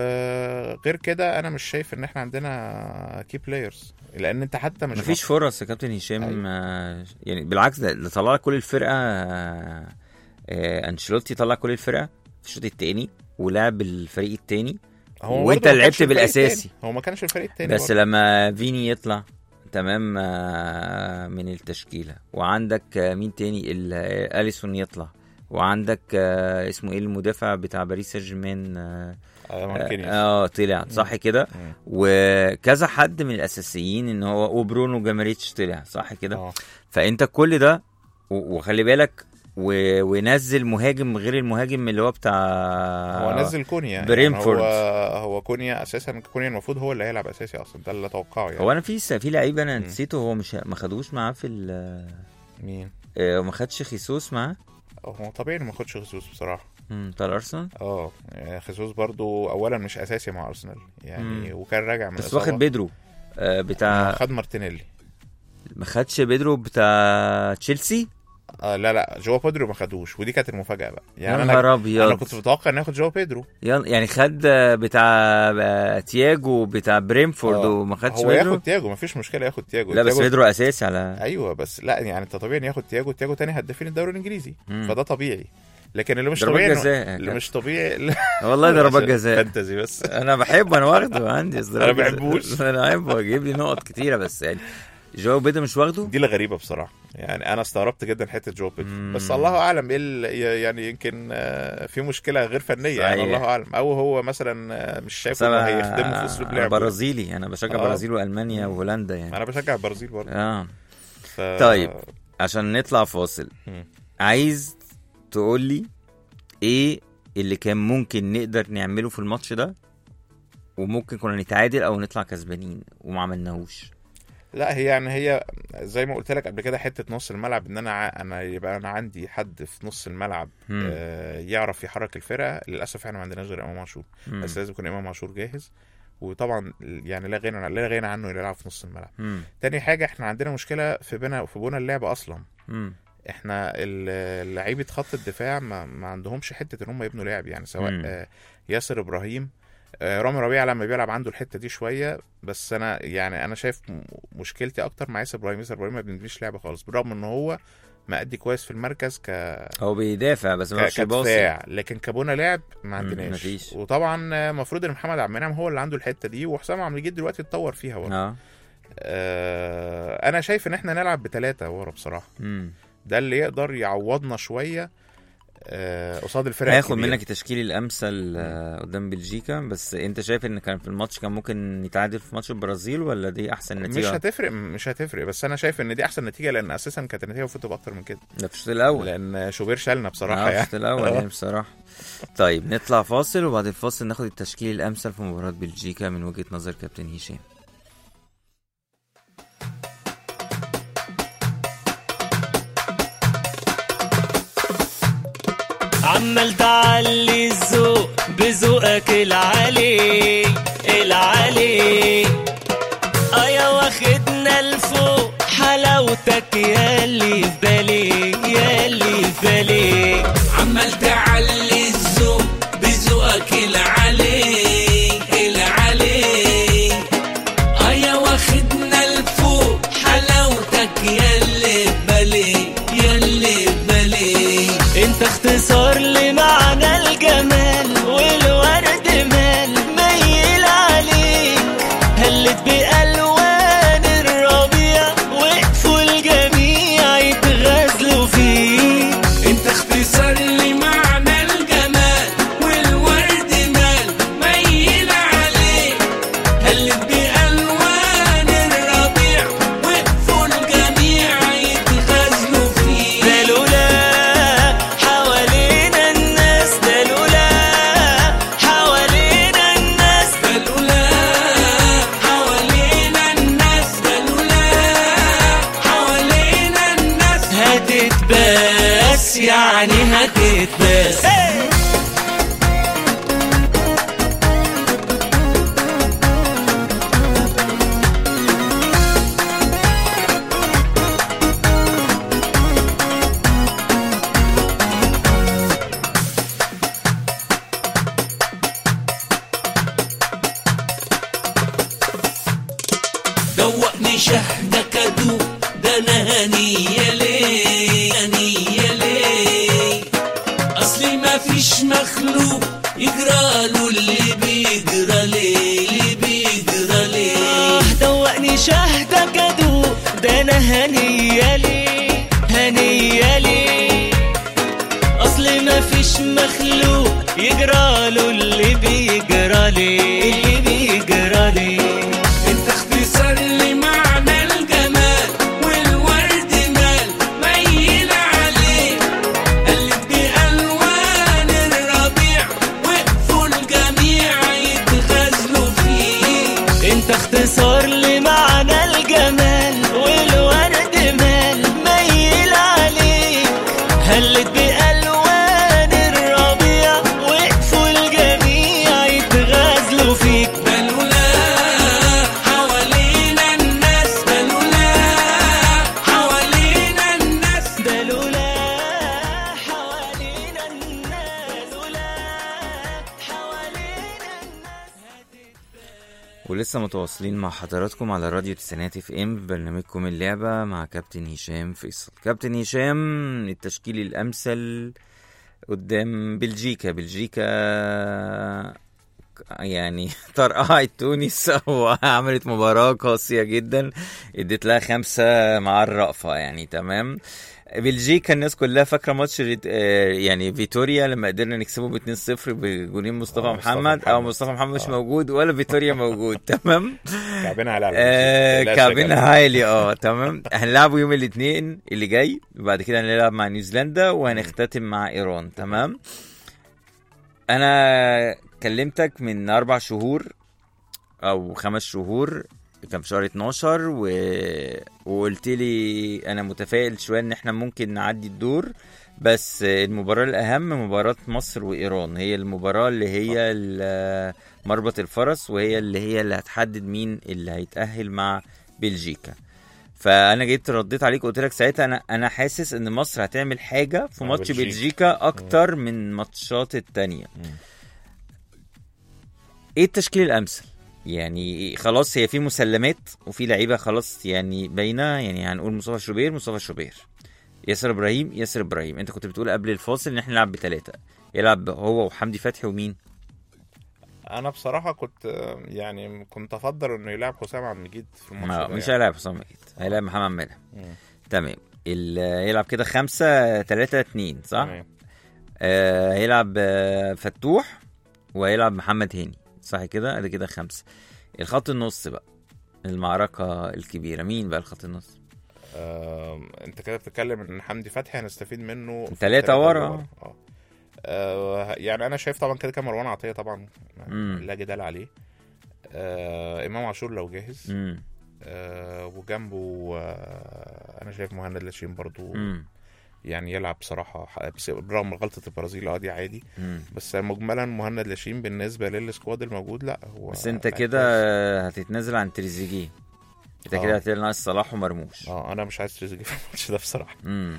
وغير كده انا مش شايف ان احنا عندنا كي بلايرز لان انت حتى مش مفيش فرص يا كابتن هشام أيوة. آه، يعني بالعكس ده ده طلع لك كل الفرقه آه، آه، انشيلوتي طلع كل الفرقه في الشوط التاني ولعب الفريق التاني هو وانت برضه ما لعبت كانش الفريق بالأساسي. التاني. هو ما كانش الفريق التاني بس برضه. لما فيني يطلع تمام آه، من التشكيله وعندك آه، مين تاني ال- آه، اليسون يطلع وعندك آه، اسمه ايه المدافع بتاع باريس سان جيرمان اه آه، ماركينيوس. آه، طلع صح كده مم. وكذا حد من الاساسيين ان هو وبرونو جاماريتش طلع صح كده اه فانت كل ده و- وخلي بالك و... ونزل مهاجم غير المهاجم اللي هو بتاع هو نزل كونيا برينفورد. يعني هو هو كونيا اساسا كونيا المفروض هو اللي هيلعب اساسي اصلا ده اللي اتوقعه يعني هو انا في س- في لعيب انا مم. نسيته هو مش ما خدوش معاه في ال مين آه، ما خدش خيسوس معاه هو طبيعي إنه ما ياخدش خصوص بصراحه مم، بتاع الارسنال اه يعني خصوص برضو اولا مش اساسي مع ارسنال يعني مم. وكان راجع من بس الإصابة. واخد بيدرو آه، بتاع خد مارتينيلي ما خدش بيدرو بتاع تشيلسي آه لا لا جو بيدرو ما خدوش ودي كانت المفاجاه بقى يا يعني نهار انا ابيض انا كنت متوقع انه ياخد جو بيدرو يلا- يعني خد آه، بتاع آه، تياجو بتاع برينفورد آه. وما خدش هو بيدرو ياخد تياجو ما فيش مشكله ياخد تياجو لا بس تياجو- بيدرو اساسي على ايوه بس لا يعني انت طبيعي ان ياخد تياجو تياجو تاني هدافين الدوري الانجليزي مم. فده طبيعي لكن اللي مش ضربات طبيعي إنه- جزاء. اللي مش طبيعي والله ضربات عشان جزاء فانتزي بس انا بحبه انا واخده عندي بس أنا بحبوش. انا بحبه اجيب لي نقط كتيره بس يعني جو بيدرو مش واخده دي اللي غريبه بصراحه يعني انا استغربت جدا حته جو بيدرو مم. بس الله اعلم ايه ال- يعني يمكن آه، في مشكله غير فنيه يعني صحيح. الله اعلم او هو مثلا آه، مش شايف بس انه انا هيخدمه في اسلوب أنا لعبه برازيلي انا بشجع آه. برازيل والمانيا وهولندا يعني انا بشجع البرازيل برضه اه ف... طيب. عشان نطلع فاصل مم. عايز تقول لي ايه اللي كان ممكن نقدر نعمله في الماتش ده وممكن كنا نتعادل او نطلع كسبانين وما عملناهوش لا هي يعني هي زي ما قلت لك قبل كده حته نص الملعب ان انا ع- انا يبقى انا عندي حد في نص الملعب مم. آه يعرف يحرك الفرقه للاسف احنا ما عندناش غير امام عاشور مم. بس لازم يكون امام عاشور جاهز وطبعا يعني لا غنى لا غنى عنه يلعب في نص الملعب مم. تاني حاجه احنا عندنا مشكله في بنا في بنى اللعب اصلا مم. احنا ال- لعيبه خط الدفاع ما, ما عندهمش حته ان هم يبنوا لعب يعني سواء مم. آه، ياسر ابراهيم آه، رامي ربيعه لما بيلعب عنده الحته دي شويه بس انا يعني انا شايف م- مشكلتي اكتر مع ياسر ابراهيم ياسر ابراهيم ما بينزلش لعب خالص بالرغم ان هو مأدي كويس في المركز ك هو بيدافع بس ما ك- بيعرفش يباصي كدفاع لكن كبنى لعب ما عندناش مفيش. وطبعا المفروض ان محمد عبد المنعم هو اللي عنده الحته دي وحسام عبد المجيد دلوقتي اتطور فيها برضه اه آه انا شايف ان احنا نلعب بثلاثه ورا بصراحه مم. ده اللي يقدر يعوضنا شويه آه، قصاد الفرق هاخد الكبيرة. منك التشكيل الامثل آه، قدام بلجيكا بس انت شايف ان كان في الماتش كان ممكن يتعادل في ماتش البرازيل ولا دي احسن مش نتيجه هتفرق مش هتفرق بس انا شايف ان دي احسن نتيجه لان اساسا كانت النتيجه المفروض تبقى اكتر من كده ده في الشوط الاول لان شوبير شالنا بصراحه آه، في يعني الشوط الاول يعني بصراحه طيب نطلع فاصل وبعد الفاصل ناخد التشكيل الامثل في مباراه بلجيكا من وجهه نظر كابتن هشام عمال تعلي الذوق بذوقك العالي العالي ايا واخدنا لفوق حلاوتك ياللي في بالي ياللي في بالي عمال تعلي الذوق بذوقك العلي العلي ايا واخدنا لفوق حلاوتك ياللي بالي ياللي بالي انت اختصار لمعنى الجمال والورد مال ميل عليك هلت بألوان الربيع وقفوا الجميع يتغزلوا فيك انت اختصار لمعنى الجمال والورد مال ميل عليه هلت بألوان الربيع وقفوا الجميع يتغزلوا فيه ده لولا حوالينا الناس ده لولا حوالينا الناس بلولا حوالينا الناس بلولا حوالينا الناس هتتباس يعني هتتباس دوقني شهدك ادوق ده انا هنية ليه هنية ليه اصلي ما فيش مخلوق يجراله اللي بيجرى ليه اللي بيجرى ليه دوقني شهدك ادوق ده انا هنية لي هنية لي اصل ما فيش مخلوق يجراله اللي بيجرى لي اللي بيجرى لي انت اختصار لمعنى الجمال والورد مال ميل عليه قلت بألوان الربيع وقفوا الجميع يتغزلوا فيه انت اختصار لمعنى الجمال والورد مال ميل عليك هلت بألوان الربيع وقفوا الجميع يتغزلوا فيك بلولا حوالينا الناس بلولا حوالينا الناس ده لولا حوالينا الناس لولا حوالينا الناس ولسه متواصلين مع حضراتكم على راديو تسعينات اف ام في برنامجكم اللعبة مع كابتن هشام فيصل كابتن هشام التشكيل الأمثل قدام بلجيكا بلجيكا يعني طرقعت تونس وعملت مباراة قاسية جدا اديت لها خمسة مع الرأفة يعني تمام بلجيكا الناس كلها فاكره ماتش ريت- آه، يعني فيتوريا لما قدرنا نكسبه ب 2-0 بجولين مصطفى آه، مصطفى محمد او محمد. مصطفى محمد مش آه. موجود ولا فيتوريا موجود تمام كعبنا على آه لا كعبنا شجرة. عالي اه تمام هنلعبه يوم الاثنين اللي جاي وبعد كده هنلعب مع نيوزيلندا وهنختتم مع ايران تمام انا كلمتك من اربع شهور او خمس شهور كان في شهر 12 و... وقلت لي انا متفائل شويه ان احنا ممكن نعدي الدور بس المباراه الاهم مباراه مصر وايران هي المباراه اللي هي ال- مربط الفرس وهي اللي هي اللي هتحدد مين اللي هيتاهل مع بلجيكا فانا جيت رديت عليك قلت لك ساعتها انا انا حاسس ان مصر هتعمل حاجه في مع ماتش بلجيكا. بلجيكا اكتر من ماتشات التانية مم. ايه التشكيل الامثل يعني خلاص هي في مسلمات وفي لعيبه خلاص يعني باينه يعني هنقول مصطفى شوبير مصطفى شوبير ياسر ابراهيم ياسر ابراهيم انت كنت بتقول قبل الفاصل ان احنا نلعب بثلاثه يلعب هو وحمدي فتحي ومين انا بصراحه كنت آه، يعني كنت افضل انه يلعب حسام عبد المجيد في الماتش ما ده مش يعني. هيلعب حسام مجيد هيلعب محمد ملهم مم. تمام ال- يلعب كده خمسة تلاتة اتنين صح؟ تمام. آه هيلعب آه، فتوح وهيلعب محمد هاني صح كده؟ ادي كده خمسة الخط النص بقى المعركة الكبيرة مين بقى الخط النص؟ آم، انت كده بتتكلم ان حمدي فتحي هنستفيد منه في تلاتة التلاتة ورا. اه آه، يعني انا شايف طبعا كده كده مروان عطيه طبعا مم. لا جدال عليه آه امام عاشور لو جاهز مم. آه وجنبه آه انا شايف مهند لاشين برضو مم. يعني يلعب بصراحه ح- بس برغم غلطه البرازيل اه دي عادي مم. بس مجملا مهند لاشين بالنسبه للسكواد الموجود لا هو بس انت لعيب كده كويس. هتتنازل عن تريزيجيه انت آه. كده هتلاقي ناقص صلاح ومرموش اه انا مش عايز تريزيجيه في الماتش ده بصراحه مم.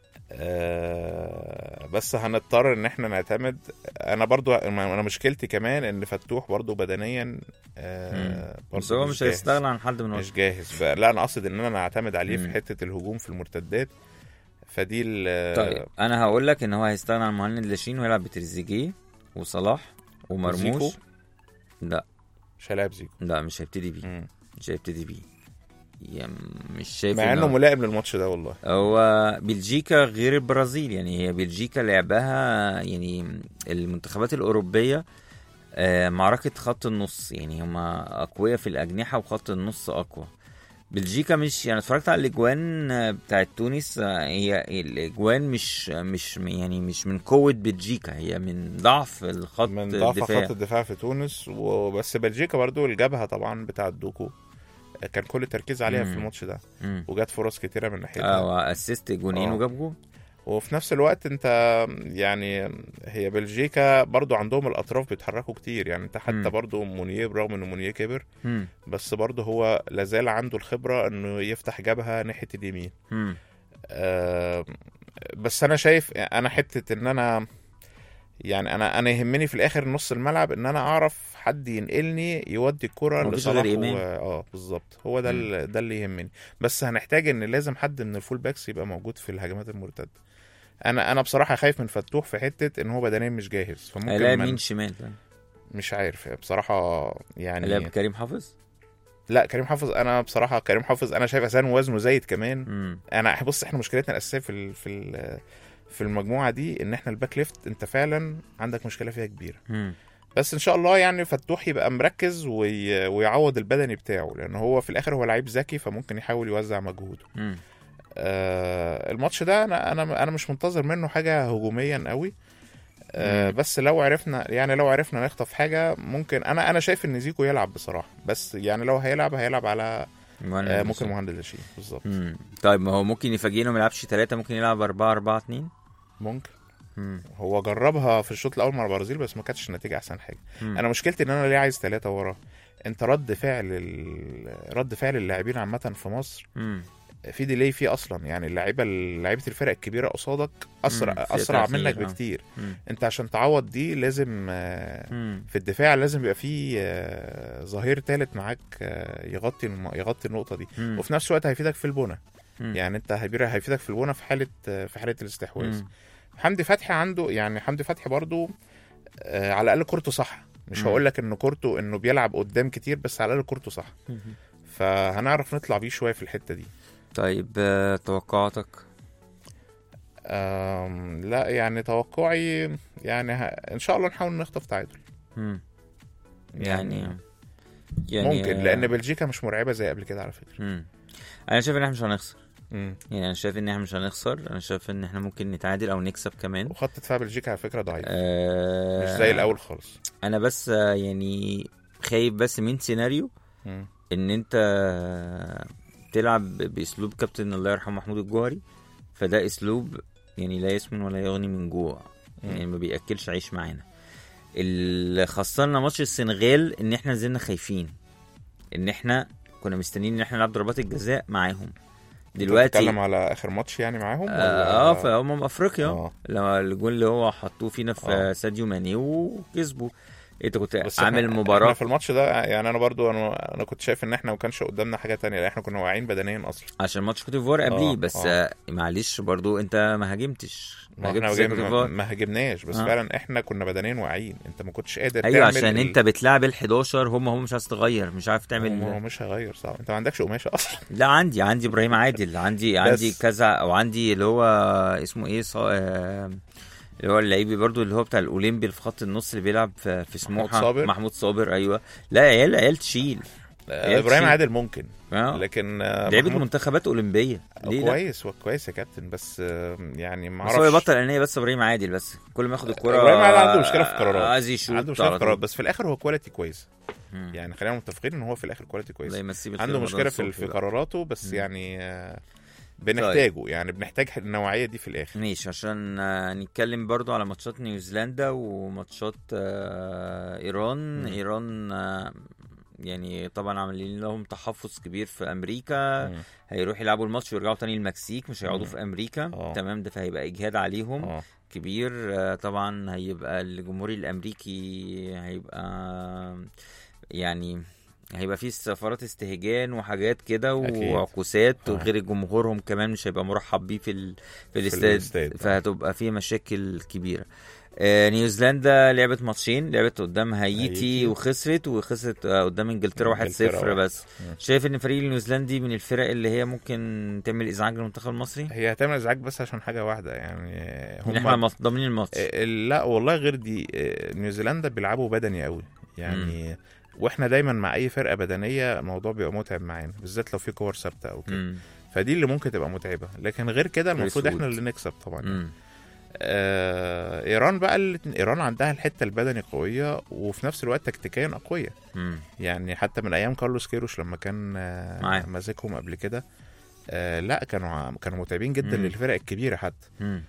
آه بس هنضطر ان احنا نعتمد انا برضو انا مشكلتي كمان ان فتوح برضو بدنيا آه برضو بس هو مش جاهز. هيستغنى عن حد من مش وسط جاهز بقى. لا انا اقصد ان انا اعتمد عليه مم. في حته الهجوم في المرتدات فدي ال- طيب انا هقول لك ان هو هيستغنى عن مهند لاشين ويلعب بتريزيجيه وصلاح ومرموش زيكو؟ لا مش هيلاعب زيكو لا مش هيبتدي بيه مم. مش هيبتدي بيه يعني مش شايف مع انه إنه- ملائم للماتش ده والله هو بلجيكا غير البرازيل يعني هي بلجيكا لعبها يعني المنتخبات الأوروبية آه، معركة خط النص يعني هما أقوياء في الأجنحة وخط النص أقوى بلجيكا مش يعني اتفرجت على الاجوان آه، بتاعت تونس آه، هي الاجوان مش مش يعني مش من قوة بلجيكا هي من ضعف الخط من ضعف الدفاع خط الدفاع في تونس وبس بلجيكا برضو الجبهه طبعا بتاع دوكو كان كل التركيز عليها مم. في الماتش ده مم. وجات فرص كتيره من ناحيتها اه اسيست جونين آه. وجاب جول وفي نفس الوقت انت يعني هي بلجيكا برضو عندهم الاطراف بيتحركوا كتير يعني انت حتى مم. برضو مونيه برغم ان مونيه كبر مم. بس برضو هو لازال عنده الخبره انه يفتح جبهه ناحيه اليمين مم. آه، بس انا شايف انا حته ان انا يعني انا انا يهمني في الاخر نص الملعب ان انا اعرف حد ينقلني يودي الكره مفيش لصلاح غير و... إمام. اه بالظبط هو ده مم. ال- ده اللي يهمني بس هنحتاج ان لازم حد من الفول باكس يبقى موجود في الهجمات المرتده انا انا بصراحه خايف من فتوح في حته ان هو بدنيا مش جاهز فممكن هيلاعب من... مين شمال مش عارف بصراحه هيلاعب يعني كريم حافظ لا كريم حافظ انا بصراحه كريم حافظ انا شايف اساسا وزنه زايد كمان مم. انا بص احنا مشكلتنا الاساسيه في ال- في ال- في المجموعه دي ان احنا الباك ليفت انت فعلا عندك مشكله فيها كبيره مم. بس ان شاء الله يعني فتوح يبقى مركز وي... ويعوض البدني بتاعه لان هو في الاخر هو لعيب ذكي فممكن يحاول يوزع مجهوده مم. آه الماتش ده انا انا انا مش منتظر منه حاجه هجوميا قوي آه مم. بس لو عرفنا يعني لو عرفنا نخطف حاجه ممكن انا انا شايف ان زيكو يلعب بصراحه بس يعني لو هيلعب هيلعب على مهند آه لاشين. ممكن مهند لاشين بالظبط مم. طيب ما هو ممكن يفاجئنا ما يلعبش ثلاثة ممكن يلعب أربعة أربعة اتنين ممكن مم. هو جربها في الشوط الاول مع البرازيل بس ما كانتش النتيجه احسن حاجه مم. انا مشكلتي ان انا ليه عايز ثلاثه ورا انت رد فعل ال... رد فعل اللاعبين عامه في مصر مم. في ديلي فيه اصلا يعني اللعيبه لعيبه الفرق الكبيره قصادك اسرع مم، في اسرع تأخير، منك آه. بكتير مم. انت عشان تعوض دي لازم آه، مم. في الدفاع لازم يبقى فيه آه، ظهير ثالث معاك آه، يغطي الم- يغطي النقطه دي مم. وفي نفس الوقت هيفيدك في البنى مم. يعني انت هيبير- هيفيدك في البنى في حاله آه، في حاله الاستحواذ مم. حمدي فتحي عنده يعني حمدي فتحي برضو آه، على الاقل كورته صح مش مم. هقول لك ان كورته انه بيلعب قدام كتير بس على الاقل كورته صح مم. فهنعرف نطلع بيه شويه في الحته دي طيب آه، توقعاتك أم لا يعني توقعي يعني ه... ان شاء الله نحاول نخطف تعادل مم. يعني يعني ممكن لان بلجيكا مش مرعبه زي قبل كده على فكره مم. انا شايف ان احنا مش هنخسر مم. يعني انا شايف ان احنا مش هنخسر انا شايف ان احنا ممكن نتعادل او نكسب كمان وخط دفاع بلجيكا على فكره ضعيف آه مش زي الاول خالص انا بس آه، يعني خايف بس من سيناريو مم. ان انت تلعب باسلوب كابتن الله يرحمه محمود الجوهري فده اسلوب يعني لا يسمن ولا يغني من جوع يعني ما بياكلش عيش معانا اللي خسرنا ماتش السنغال ان احنا نزلنا خايفين ان احنا كنا مستنيين ان احنا نلعب ضربات الجزاء معاهم دلوقتي بتتكلم على اخر ماتش يعني معاهم اه, ولا- آه في امم افريقيا آه. لما الجول اللي هو حطوه فينا في آه. ساديو ماني وكسبوا انت كنت بس عامل إحنا- مباراه إحنا في الماتش ده يعني انا برضو انا انا كنت شايف ان احنا ما كانش قدامنا حاجه تانية لان احنا كنا واقعين بدنيا اصلا عشان ماتش كوت ديفوار قبليه آه، بس آه. آه. معلش برضو انت ما هاجمتش ما هاجمت احنا زي ما, كوت ما, ديفوار. ما هاجمناش بس آه. فعلا احنا كنا بدنيا واقعين انت ما كنتش قادر ايوه تعمل عشان ال- انت بتلعب ال 11 هم هم مش عايز تغير مش عارف هو هو تعمل مش هغير صعب انت ما عندكش قماشه اصلا لا عندي عندي ابراهيم عادل عندي عندي كذا او عندي اللي هو اسمه ايه صا... آه، اللي هو اللعيبي برضو اللي هو بتاع الاولمبي اللي في خط النص اللي بيلعب في, في سموحه صابر؟ محمود صابر ايوه لا عيال عيال تشيل آه، ابراهيم شيء. عادل ممكن آه. لكن آه، لعيبه محمود- منتخبات اولمبيه ليه لا كويس هو كويس يا كابتن بس آه، يعني ما بس هو اعرفش يبطل انانيه بس ابراهيم عادل بس كل ما ياخد الكوره ابراهيم عادل عنده مشكله في القرارات عايز يشوط عنده مشكله في على القرارات طول. بس في الاخر هو كواليتي كويس مم. يعني خلينا متفقين ان هو في الاخر كواليتي الله كويس يمسيه بالخير عنده رمضان مشكله في, الصبحي في بقى. قراراته بس مم. يعني آه، بنحتاجه يعني بنحتاج النوعيه دي في الاخر ماشي عشان آه، نتكلم برضو على ماتشات نيوزيلندا وماتشات آه، ايران مم. ايران آه، يعني طبعا عاملين لهم تحفظ كبير في امريكا مم. هيروحوا يلعبوا الماتش ويرجعوا تاني المكسيك مش هيقعدوا مم. في امريكا آه. تمام ده فهيبقى اجهاد عليهم اه كبير آه، طبعا هيبقى الجمهور الامريكي هيبقى يعني هيبقى فيه سفارات استهجان وحاجات كده أكيد. وعكوسات آه. وغير جمهورهم كمان مش هيبقى مرحب بيه في ال... في الاستاد الاستاد. فهتبقى فيه مشاكل كبيره آه نيوزيلندا لعبت ماتشين لعبت قدام هايتي هايتي. وخسرت وخسرت آه، قدام انجلترا 1-0 إنجلترا واحد. بس مم. شايف ان الفريق النيوزيلندي من الفرق اللي هي ممكن تعمل ازعاج للمنتخب المصري هي هتعمل ازعاج بس عشان حاجه واحده يعني ان احنا هم مص- ضامنين الماتش لا والله غير دي آه، نيوزيلندا بيلعبوا بدني قوي يعني واحنا دايما مع اي فرقه بدنيه الموضوع بيبقى متعب معانا بالذات لو في كور ثابته او كده مم. فدي اللي ممكن تبقى متعبه لكن غير كده المفروض أسود. احنا اللي نكسب طبعا مم. آه ايران بقى الاتنين- ايران عندها الحته البدني قويه وفي نفس الوقت تكتيكيا اقوياء مم. يعني حتى من ايام كارلوس كيروش لما كان آه معاهم. ماسكهم قبل كده آه لا كانوا ع- كانوا متعبين جدا مم. للفرق الكبيره حتى مم.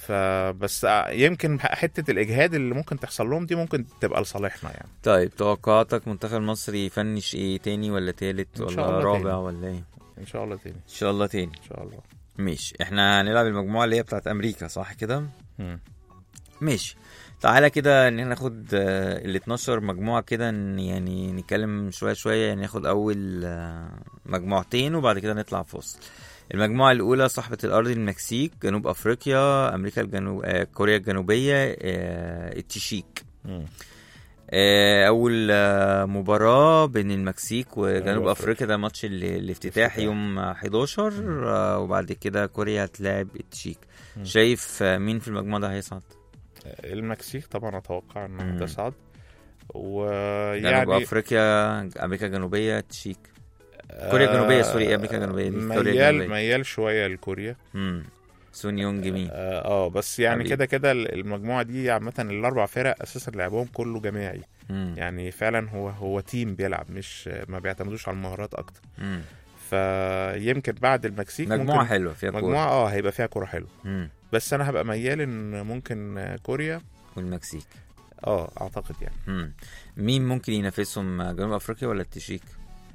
فبس آه، يمكن حته الاجهاد اللي ممكن تحصل لهم دي ممكن تبقى لصالحنا يعني طيب توقعاتك منتخب مصر يفنش ايه تاني ولا تالت إن ولا شاء الله رابع تاني. ولا ايه ان شاء الله تاني ان شاء الله تاني ان شاء الله ماشي احنا هنلعب المجموعه اللي هي بتاعت امريكا صح كده مم. ماشي تعالى كده ان احنا ناخد آه، ال 12 مجموعه كده ن- يعني نتكلم شويه شويه يعني ناخد اول آه، مجموعتين وبعد كده نطلع فاصل المجموعة الأولى صاحبة الأرض المكسيك جنوب أفريقيا أمريكا الجنوب آه، كوريا الجنوبية آه، التشيك مم. آه، اول آه، مباراه بين المكسيك وجنوب جنوب افريقيا ده ماتش ال- الافتتاح الافتتاح. يوم آه، 11 آه، وبعد كده كوريا هتلاعب التشيك مم. شايف آه، مين في المجموعه ده هيصعد المكسيك طبعا اتوقع انها مم. تصعد جنوب ويعني افريقيا امريكا الجنوبيه التشيك كوريا الجنوبية، سوري، أمريكا الجنوبية دي، كوريا ميال الجنوبية. ميال شويه لكوريا مم. سون يونج مين اه آه، بس يعني حبيبي. كده كده المجموعه دي عامه الاربع فرق اساسا لعبهم كله جماعي مم. يعني فعلا هو هو تيم بيلعب مش ما بيعتمدوش على المهارات اكتر مم. فيمكن بعد المكسيك مجموعه ممكن حلوه فيها كوره مجموعه اه هيبقى فيها كوره حلوه مم. بس انا هبقى ميال ان ممكن آه، كوريا والمكسيك اه اعتقد يعني مم. مين ممكن ينافسهم جنوب افريقيا ولا التشيك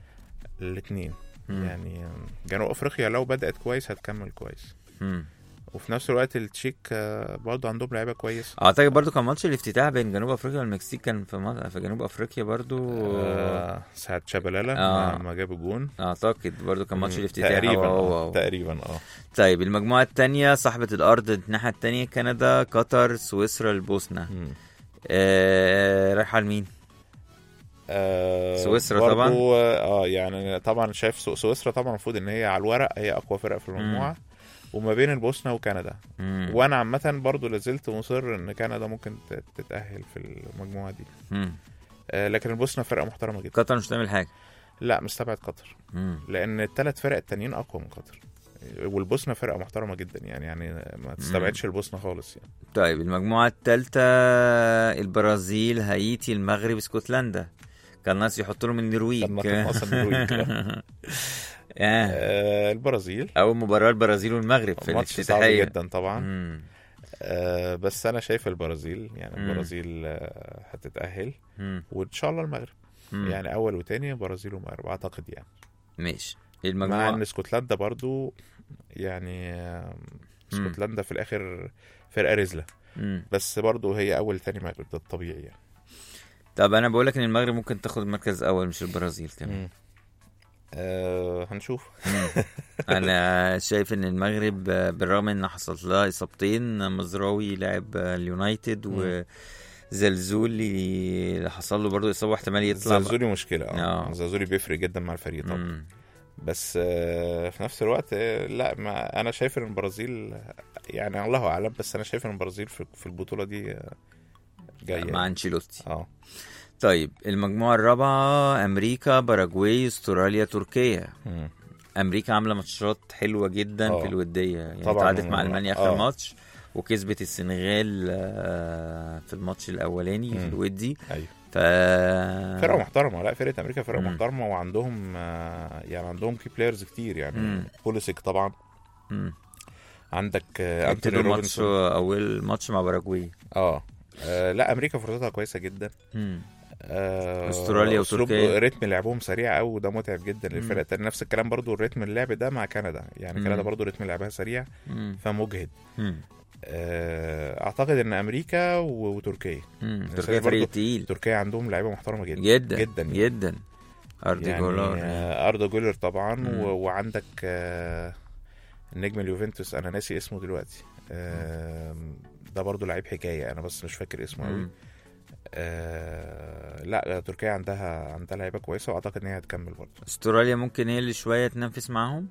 الاثنين مم. يعني جنوب افريقيا لو بدات كويس هتكمل كويس مم. وفي نفس الوقت التشيك آه، برضه عندهم لعيبه كويس اعتقد برضو كان ماتش الافتتاح بين جنوب افريقيا والمكسيك كان في مط... في جنوب افريقيا برضو آه ساعة شابلالا آه. ما جاب الجون اعتقد برضو كان ماتش مم، الافتتاح تقريبا هو- آه، هو- هو. تقريبا اه طيب المجموعه الثانيه صاحبه الارض الناحيه الثانيه كندا قطر سويسرا البوسنه مم. آه... رايحه لمين آه سويسرا برضو طبعاً. اه يعني طبعا شايف سو- سويسرا طبعا المفروض ان هي على الورق هي اقوى فرقه في المجموعه وما بين البوسنه وكندا مم. وانا عامه برضو لازلت مصر ان كندا ممكن ت- تتاهل في المجموعه دي مم. آه لكن البوسنه فرقه محترمه جدا قطر مش هتعمل حاجه لا مستبعد قطر مم. لان الثلاث فرق التانيين اقوى من قطر والبوسنه فرقه محترمه جدا يعني يعني ما تستبعدش البوسنه خالص يعني طيب المجموعه الثالثه البرازيل هايتي المغرب اسكتلندا كان ناس يحطوا لهم النرويج كان ناقص النرويج. آه. آه البرازيل اول مباراه البرازيل والمغرب في ماتش صعب الافتتاحيه جدا طبعا مم. آه بس انا شايف البرازيل يعني مم. البرازيل آه هتتاهل مم. وان شاء الله المغرب مم. يعني اول وتاني برازيل ومغرب اعتقد يعني ماشي مع المجموعه ان اسكتلندا برضو يعني آه، مم. اسكتلندا في الاخر فرقه رزله مم. بس برضو هي اول تاني مغرب ده الطبيعي يعني طب انا بقول لك ان المغرب ممكن تاخد المركز الاول مش البرازيل كمان مم. آه هنشوف انا شايف ان المغرب آه، بالرغم ان حصلت لها اصابتين مزراوي لاعب آه، اليونايتد مم. وزلزولي اللي حصل له برضه اصابه واحتمال يطلع زازولي مشكله اه آه. زازولي بيفرق جدا مع الفريق طبعا مم. بس آه، في نفس الوقت آه، لا ما انا شايف ان البرازيل يعني الله اعلم بس انا شايف ان البرازيل في في البطوله دي آه، جايه مع انشيلوتي اه طيب المجموعه الرابعه امريكا باراجواي استراليا تركيا مم. امريكا عامله ماتشات حلوه جدا آه. في الوديه يعني طبعاً. تعادت مع المانيا اخر آه. ماتش وكسبت السنغال آه، في الماتش الاولاني في مم. الودي ايوه ف فرقه محترمه لا فرقه امريكا فرقه مم. محترمه وعندهم آه، يعني عندهم كي بلايرز كتير يعني مم. بوليسيك طبعا مم. عندك آه، انت انتوني ماتش روبنسون اول ماتش مع باراجواي اه آه، لا امريكا فرصتها كويسه جدا مم. آه، أستراليا أسلوب- وتركيا. رتم لعبهم سريع قوي وده متعب جدا مم. للفرق التانية نفس الكلام برضو الريتم اللعب ده مع كندا يعني مم. كندا برضو رتم لعبها سريع مم. فمجهد مم. آه، اعتقد ان امريكا و- وتركيا مم. بس تركيا هي برضو- فريق تقيل تركيا عندهم لعيبه محترمه جدا جدا جدا يعني. جدا ارضي يعني جولار آه، اردا جولر طبعا مم. و... وعندك آه، نجم اليوفنتوس انا ناسي اسمه دلوقتي آه، ده برضو لعيب حكايه انا بس مش فاكر اسمه قوي مم. آه لا تركيا عندها عندها لعيبه كويسه واعتقد ان هي هتكمل برضه استراليا ممكن هي اللي شويه تنافس معاهم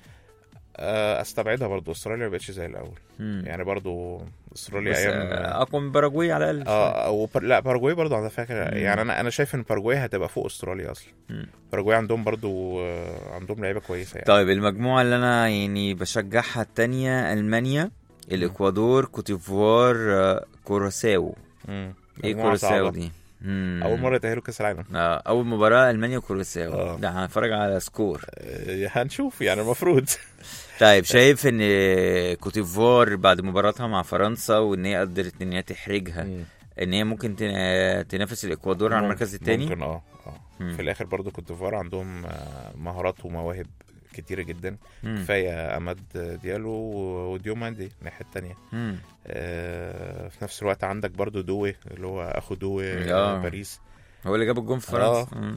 آه استبعدها برضه استراليا ما بقتش زي الاول مم. يعني برضه استراليا بس ايام آه، اقوى من باراجواي على الاقل شوية. اه وبر... لا باراجواي برضه على فكره مم. يعني انا انا شايف ان باراجواي هتبقى فوق استراليا اصلا مم. باراجواي عندهم برضه آه، عندهم لعيبه كويسه يعني طيب المجموعة اللي أنا يعني بشجعها التانية ألمانيا الإكوادور كوتيفوار آه، كوراساو مم. إيه مجموعة كوراساو صعبة. دي؟ مم. اول مره يتاهلوا كاس العالم آه، أول مباراة ألمانيا وكوراساو آه. ده هنتفرج على سكور آه، هنشوف يعني المفروض طيب شايف إن كوتيفوار بعد مباراتها مع فرنسا وإن هي قدرت إن هي تحرجها مم. إن هي ممكن تنا- تنافس الإكوادور على المركز التاني؟ ممكن اه اه مم. في الاخر برضه كوت ديفوار عندهم آه، مهارات ومواهب كتيرة جدا مم. كفاية أماد ديالو وديوماندي الناحية التانية مم. آه، في نفس الوقت عندك برضو دوي اللي هو أخو دوي آه. باريس هو اللي جاب الجون في فرنسا مم.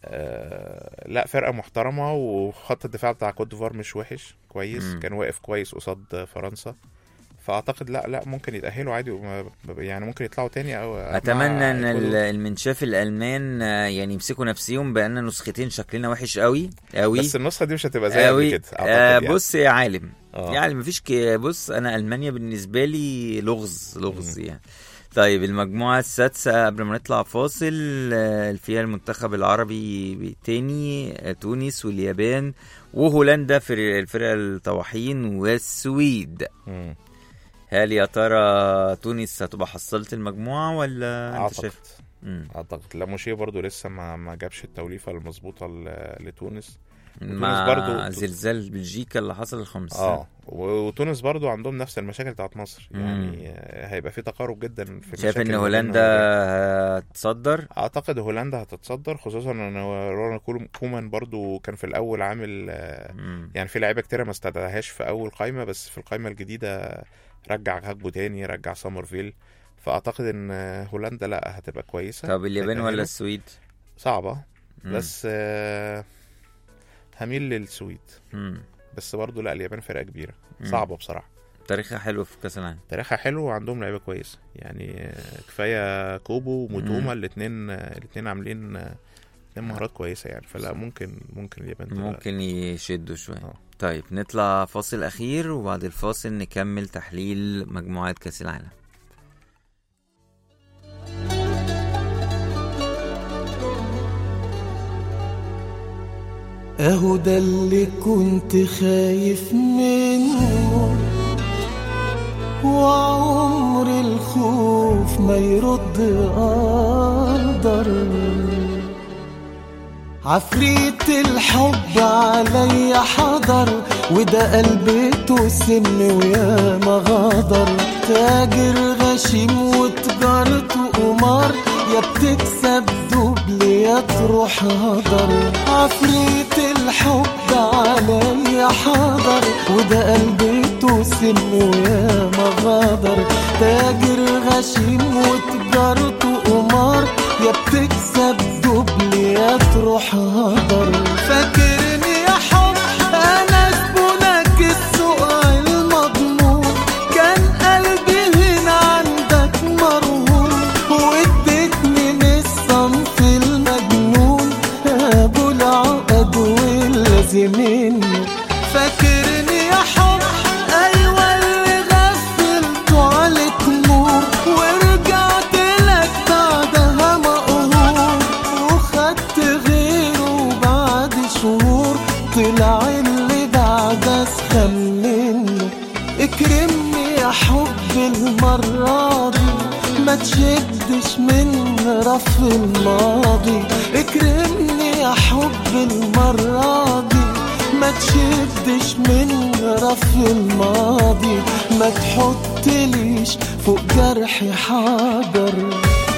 آه، لا فرقة محترمة وخط الدفاع بتاع كوت ديفوار مش وحش كويس مم. كان واقف كويس قصاد فرنسا فأعتقد لا لا ممكن يتأهلوا عادي وما- يعني ممكن يطلعوا تاني أو مع اتمنى ان ال- إكوادور. المنشاف الالمان آه، يعني يمسكوا نفسيهم بان نسختين شكلنا وحش قوي قوي بس النسخة دي مش هتبقى زي قبل قوي كده آه أعتقد يعني. بص يا عالم آه. يعني مفيش ك... بص انا المانيا بالنسبه لي لغز لغز يعني طيب المجموعة السادسة قبل ما نطلع فاصل آه، فيها المنتخب العربي تاني آه، تونس واليابان وهولندا في الفرقة الطواحين والسويد مم. هل يا ترى تونس هتبقى حصلت المجموعة ولا انت أعتقد شايف؟ مم. اعتقد لاموشيه برضو لسه ما ما جابش التوليفه المظبوطه ل- لتونس مع برضو- زلزال بلجيكا اللي حصل الخمس اه و- وتونس برضو عندهم نفس المشاكل بتاعت مصر مم. يعني آه، هيبقى في تقارب جدا في شايف المشاكل ان ما بين هولندا الولاد. هتصدر اعتقد هولندا هتتصدر خصوصا ان هو رونالد كولم- كومان برضو كان في الاول عامل آه، مم. يعني في لعيبه كتيره ما استدعاهاش في اول قائمه بس في القائمه الجديده رجع هاجبو تاني رجع سامرفيل فاعتقد ان آه، هولندا لا هتبقى كويسه طب اليابان ولا هيتأهلوا. السويد؟ صعبه مم. بس آه، هميل للسويد مم. بس برضه لا اليابان فرقه كبيره مم. صعبه بصراحه تاريخها حلو في كاس العالم تاريخها حلو وعندهم لعيبه كويسه يعني آه، كفايه كوبو مم. وموتوما الاثنين الاثنين عاملين آه، اتنين مهارات كويسه يعني فلا ممكن ممكن اليابان تبقى- ممكن يشدوا شوية آه. طيب نطلع فاصل أخير وبعد الفاصل نكمل تحليل مجموعات كأس العالم اهو ده اللي كنت خايف منه وعمر الخوف ما يرد قدر عفريت الحب عليا حضر وده قلبته سم ويا ما غدر تاجر غشيم وتجارته قمار يا بتكسب دبل يا تروح هدر عفريت الحب عليا حضر وده قلبته سم ويا ما غدر تاجر غشيم وتجارته قمار يا بتكسب دبل يا تروح هدر فاكرني يا حب انا زبونك السوق المضمون كان قلبي هنا عندك مرهون واديتني من الصنف المجنون ابو العقد واللازمين فاكرني يا حب ايوه اللي غفلته عليك نور ورجعت لك بعدها مقهور وخدت غيره بعد شهور طلع اللي بعد اسخن منه اكرمني يا حب المرة دي ما تشدش من رف الماضي اكرمني يا حب المرة دي ما تشدش من رف الماضي ما تحطليش فوق جرحي حجر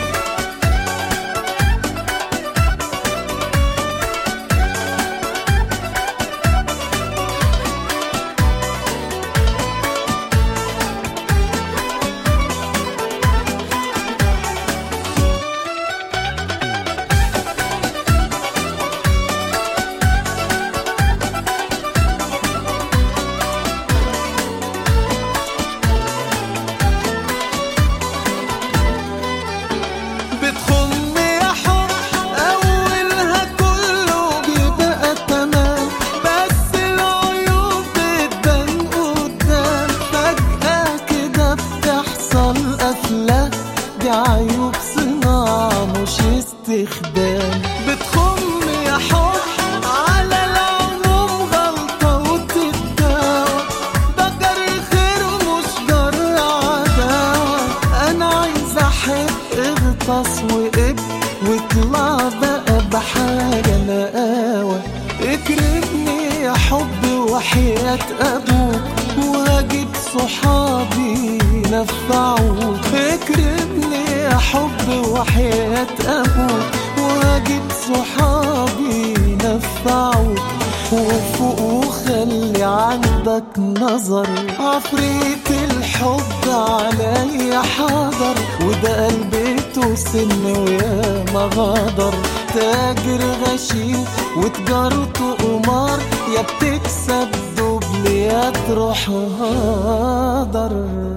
بتخم يا حب اولها كله بيبقى تمام بس العيوب بتبان قدام فجأة كده بتحصل قفلة دي عيوب صناعة مش استخدام بتخم يا حب على العموم غلطة وتتداوى ده جري خير مش جر عداوة أنا عايز أحب اغطس وقب واطلع بقى بحاجة نقاوة اكرمني يا حب وحياة أبوك وهجيب صحابي نفعوك اكرمني يا حب وحياة أبوك وهجيب صحابي نفعوك وفوق وخلي عندك نظر عفريت الحب عليا حاضر وده قلبته سن ويا ما غدر تاجر غشيم وتجارته قمار يا بتكسب دبل يا تروح هدر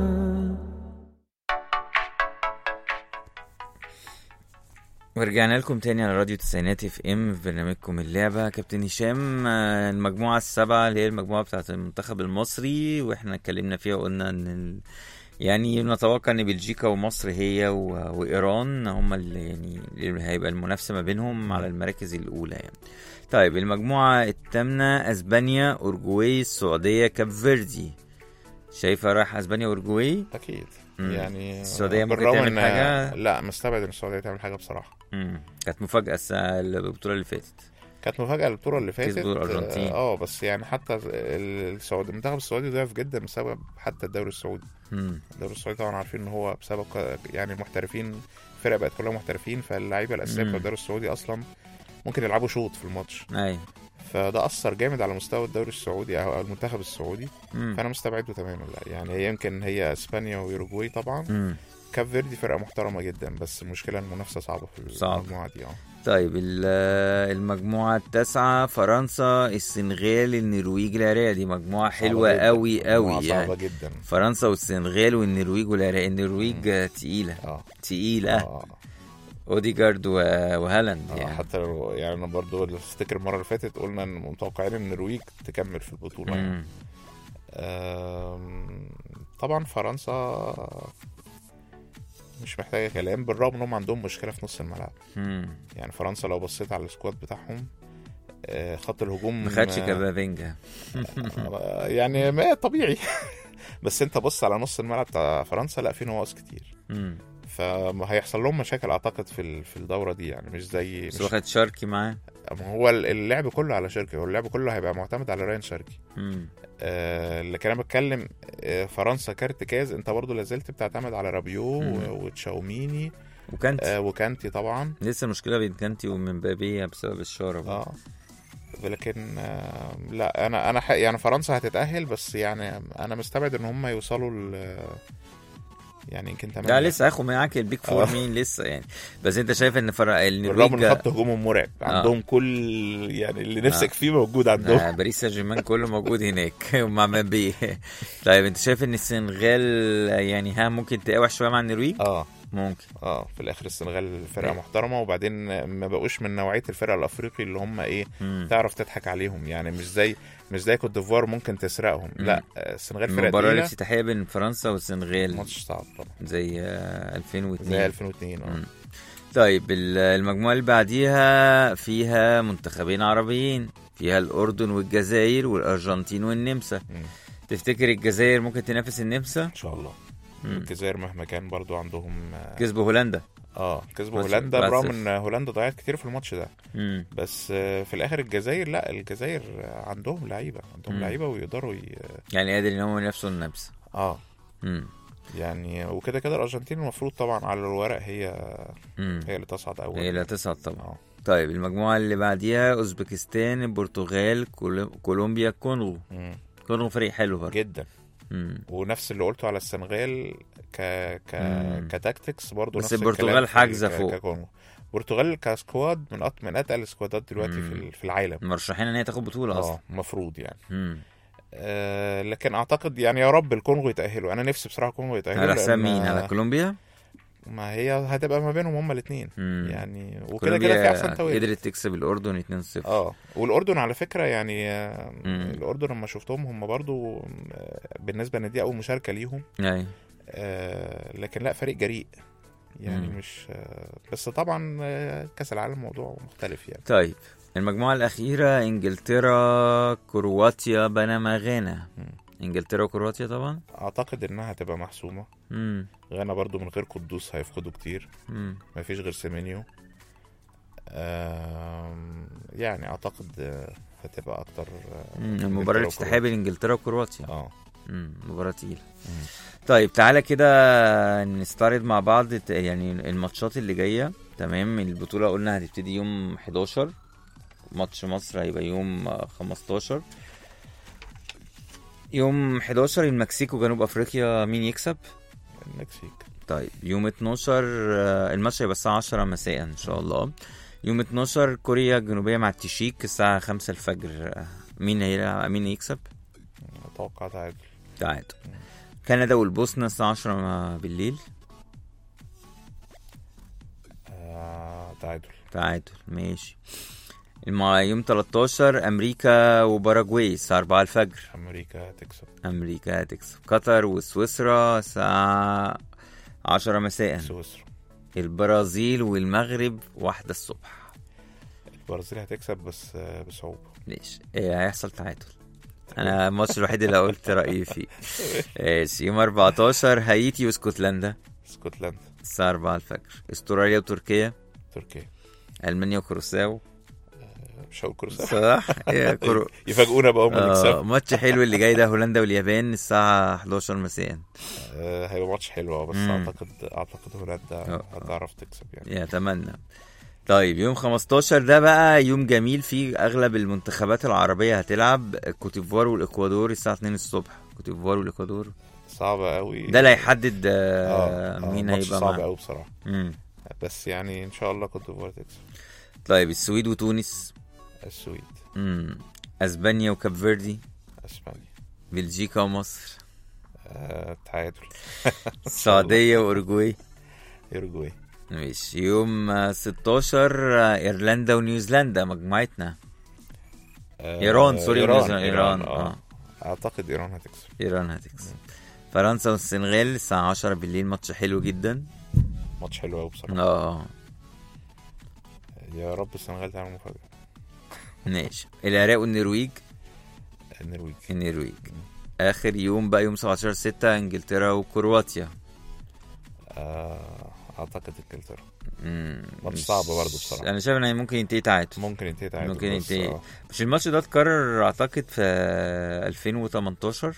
ورجعنا لكم تاني على راديو تسعينات اف ام في برنامجكم اللعبة كابتن هشام آه، المجموعة السبعة اللي هي المجموعة بتاعة المنتخب المصري واحنا اتكلمنا فيها وقلنا ان ال... يعني نتوقع ان بلجيكا ومصر هي و... وايران هما اللي يعني اللي هيبقى المنافسة ما بينهم على المراكز الاولى يعني طيب المجموعة الثامنة اسبانيا اورجواي السعودية كاب فيردي شايفة رايح اسبانيا اورجواي اكيد مم. يعني السعودية ممكن بالرغم تعمل إن- حاجة؟ لا مستبعد ان السعوديه تعمل حاجه بصراحه مم. كانت مفاجأة السنة البطولة اللي فاتت كانت مفاجاه البطوله اللي فاتت كسبوا الأرجنتين. اه بس يعني حتى السعودي المنتخب السعودي ضعف جدا بسبب حتى الدوري السعودي مم. الدوري السعودي طبعا عارفين ان هو بسبب ك- يعني المحترفين الفرق بقت كلها محترفين فاللعيبه الاساسيه مم. بتوع الدوري السعودي اصلا ممكن يلعبوا شوط في الماتش ايوه فده اثر جامد على مستوى الدوري السعودي او المنتخب السعودي مم. فانا مستبعده تماما لا يعني هي يمكن هي اسبانيا ويوروجواي طبعا مم. كاب فيردي فرقه محترمه جدا بس المشكله المنافسه صعبه في صعب. المجموعه دي اه طيب ال- المجموعة التاسعة فرنسا السنغال النرويج العراق دي مجموعة حلوة صعبة جداً. قوي مجموعة قوي صعبه يعني جدا فرنسا والسنغال والنرويج والعراق النرويج آه، تقيلة اه تقيلة اه اوديجارد و- وهالاند آه، يعني حتى لو يعني انا برضو افتكر المره اللي فاتت قلنا ان متوقعين ان النرويج تكمل في البطوله يعني. مم. آم، طبعا فرنسا مش محتاجه كلام بالرغم ان هم عندهم مشكله في نص الملعب مم. يعني فرنسا لو بصيت على السكواد بتاعهم آه، خط الهجوم ما خدش آه، كابافينجا آه، يعني ما طبيعي بس انت بص على نص الملعب بتاع فرنسا لا في نواقص كتير مم. فهيحصل لهم مشاكل اعتقد في ال- في الدوره دي يعني مش زي بس مش واخد شاركي معاه ما هو ال- اللعب كله على شركي هو اللعب كله هيبقى معتمد على راين شركي مم. آه لكن انا بتكلم آه فرنسا كارتكاز انت برضو لازلت بتعتمد على رابيو مم. و- وتشاوميني وكانت آه وكانتي طبعا لسه المشكله بين كانتي ومبابي بسبب الشاره برضه. اه لكن آه لا انا انا ح- يعني فرنسا هتتاهل بس يعني انا مستبعد ان هم يوصلوا ل يعني يمكن لا تمام لسه هاخد معاك البيك فور آه. مين لسه يعني بس انت شايف ان فرق بالرغم من النرويج خط هجومهم مرعب آه. عندهم كل يعني اللي نفسك آه. فيه موجود عندهم آه باريس سان جيرمان كله موجود هناك ومع مبابي طيب انت شايف ان السنغال يعني ها ممكن تقاوح شويه مع النرويج اه ممكن اه في الاخر السنغال فرقه إيه. محترمه وبعدين ما بقوش من نوعيه الفرق الافريقي اللي هم ايه مم. تعرف تضحك عليهم يعني مش زي مش زي كوت ديفوار ممكن تسرقهم مم. لا آه، السنغال فرقه المباراه تقيله الافتتاحيه بين فرنسا والسنغال ماتش صعب طبعا زي آه، 2002 زي 2002 اه مم. طيب ال- المجموعة اللي بعديها فيها منتخبين عربيين فيها الأردن والجزائر والأرجنتين والنمسا مم. تفتكر الجزائر ممكن تنافس النمسا؟ ان شاء الله مم. الجزائر مهما كان برضو عندهم اه, كسبوا هولندا آه كسبوا ماتش هولندا واحد برغم صفر. ان هولندا ضيعت كتير في الماتش ده مم. بس آه في الاخر الجزائر لا الجزائر عندهم لعيبه عندهم مم. لعيبه ويقدروا ي... يعني قادر ان هم ينافسوا النمسا اه مم. يعني وكده كده الارجنتين المفروض طبعا على الورق هي مم. هي اللي تصعد اول هي لا تصعد طبعا اه طيب المجموعة اللي بعديها أوزبكستان البرتغال كول- كولومبيا كونغو مم. كونغو فريق حلو برضه جدا مم. ونفس اللي قلته على السنغال ك ك مم. كتاكتكس برضه بس نفس البرتغال الكلام في- حاجزة ك- فوق. ككونغو البرتغال كسكواد من أط... من اتقل السكوادات دلوقتي مم. في ال- في العالم مرشحين ان هي تاخد بطولة اصلا اه المفروض يعني مم. آه لكن اعتقد يعني يا رب الكونغو يتاهلوا انا نفسي بصراحه الكونغو يتاهلوا على حساب لأن- مين على كولومبيا؟ ما هي هتبقى ما بينهم هما الاثنين مم. يعني وكده كولومبيا كده في احسن توازن قدرت تكسب الاردن 2-0 اه والاردن على فكره يعني آه، مم. الاردن لما شفتهم هم برضو آه، بالنسبه ان دي اول مشاركه ليهم ايوه آه، لكن لا فريق جريء يعني مم. مش آه، بس طبعا آه، كاس العالم موضوع مختلف يعني طيب المجموعة الأخيرة إنجلترا كرواتيا بنما غانا مم. إنجلترا وكرواتيا طبعا اعتقد انها هتبقى محسومه مم. غانا برضو من غير قدوس هيفقدوا كتير مم. ما فيش غير سيمينيو آم، يعني اعتقد آه، هتبقى اكتر آه، مم. إنجلترا المباراة الافتتاحية بين إنجلترا وكرواتيا اه مم. مباراة تقيلة طيب تعالى كده نستعرض مع بعض ت- يعني الماتشات اللي جاية تمام البطولة قلنا هتبتدي يوم 11 ماتش مصر هيبقى يوم آه، 15 يوم 11 المكسيك وجنوب افريقيا مين يكسب؟ المكسيك طيب يوم 12 آه، الماتش هيبقى الساعة 10 مساء ان شاء الله يوم 12 كوريا الجنوبية مع التشيك الساعة 5 الفجر آه، مين هيلعب مين يكسب؟ اتوقع تعادل تعادل كندا والبوسنة الساعة 10 بالليل آه، تعادل تعادل ماشي مع يوم 13 امريكا وباراجواي الساعة 4 الفجر امريكا هتكسب امريكا هتكسب قطر وسويسرا الساعة 10 مساء سويسرا البرازيل والمغرب واحدة الصبح البرازيل هتكسب بس آه، بصعوبه ليش إيه هيحصل تعادل انا الماتش الوحيد اللي قلت رأيي فيه ماشي يوم 14 هايتي واسكتلندا اسكتلندا الساعة 4 الفجر استراليا وتركيا تركيا المانيا وكروساو مش هقول كروسا صح يا كرو يفاجئونا بقى هم اللي آه يكسبوا ماتش حلو اللي جاي ده هولندا واليابان الساعة 11 مساء آه، هيبقى ماتش حلو آه، بس مم. اعتقد اعتقد هولندا آه. هتعرف تكسب يعني يتمنى طيب يوم 15 ده بقى يوم جميل فيه اغلب المنتخبات العربية هتلعب كوتيفوار والاكوادور الساعة 2 الصبح كوتيفوار والاكوادور صعبة قوي ده اللي هيحدد آه اه آه، مين ماتش هيبقى صعب معاه قوي بصراحة مم. بس يعني ان شاء الله كوت ديفوار تكسب طيب السويد وتونس السويد مم. اسبانيا وكاب فيردي اسبانيا بلجيكا ومصر آه، تعادل السعودية واورجواي يوروجواي ماشي يوم آه، 16 آه، ايرلندا ونيوزيلندا مجموعتنا آه، ايران سوري ايران ونيوزيلندا ايران ايران اه اه اعتقد ايران هتكسب ايران هتكسب فرنسا والسنغال الساعة 10 بالليل ماتش حلو جدا ماتش حلو قوي بصراحة اه يا رب السنغال تعمل مفاجأة ماشي العراق والنرويج النرويج النرويج اخر يوم بقى يوم 17 6 انجلترا وكرواتيا آه، اعتقد انجلترا مم. ماتش صعب برضه بصراحة. انا شايف ان ممكن ينتهي تعادل ممكن ينتهي تعادل ممكن بس، ينتهي آه. مش الماتش ده اتكرر اعتقد في 2018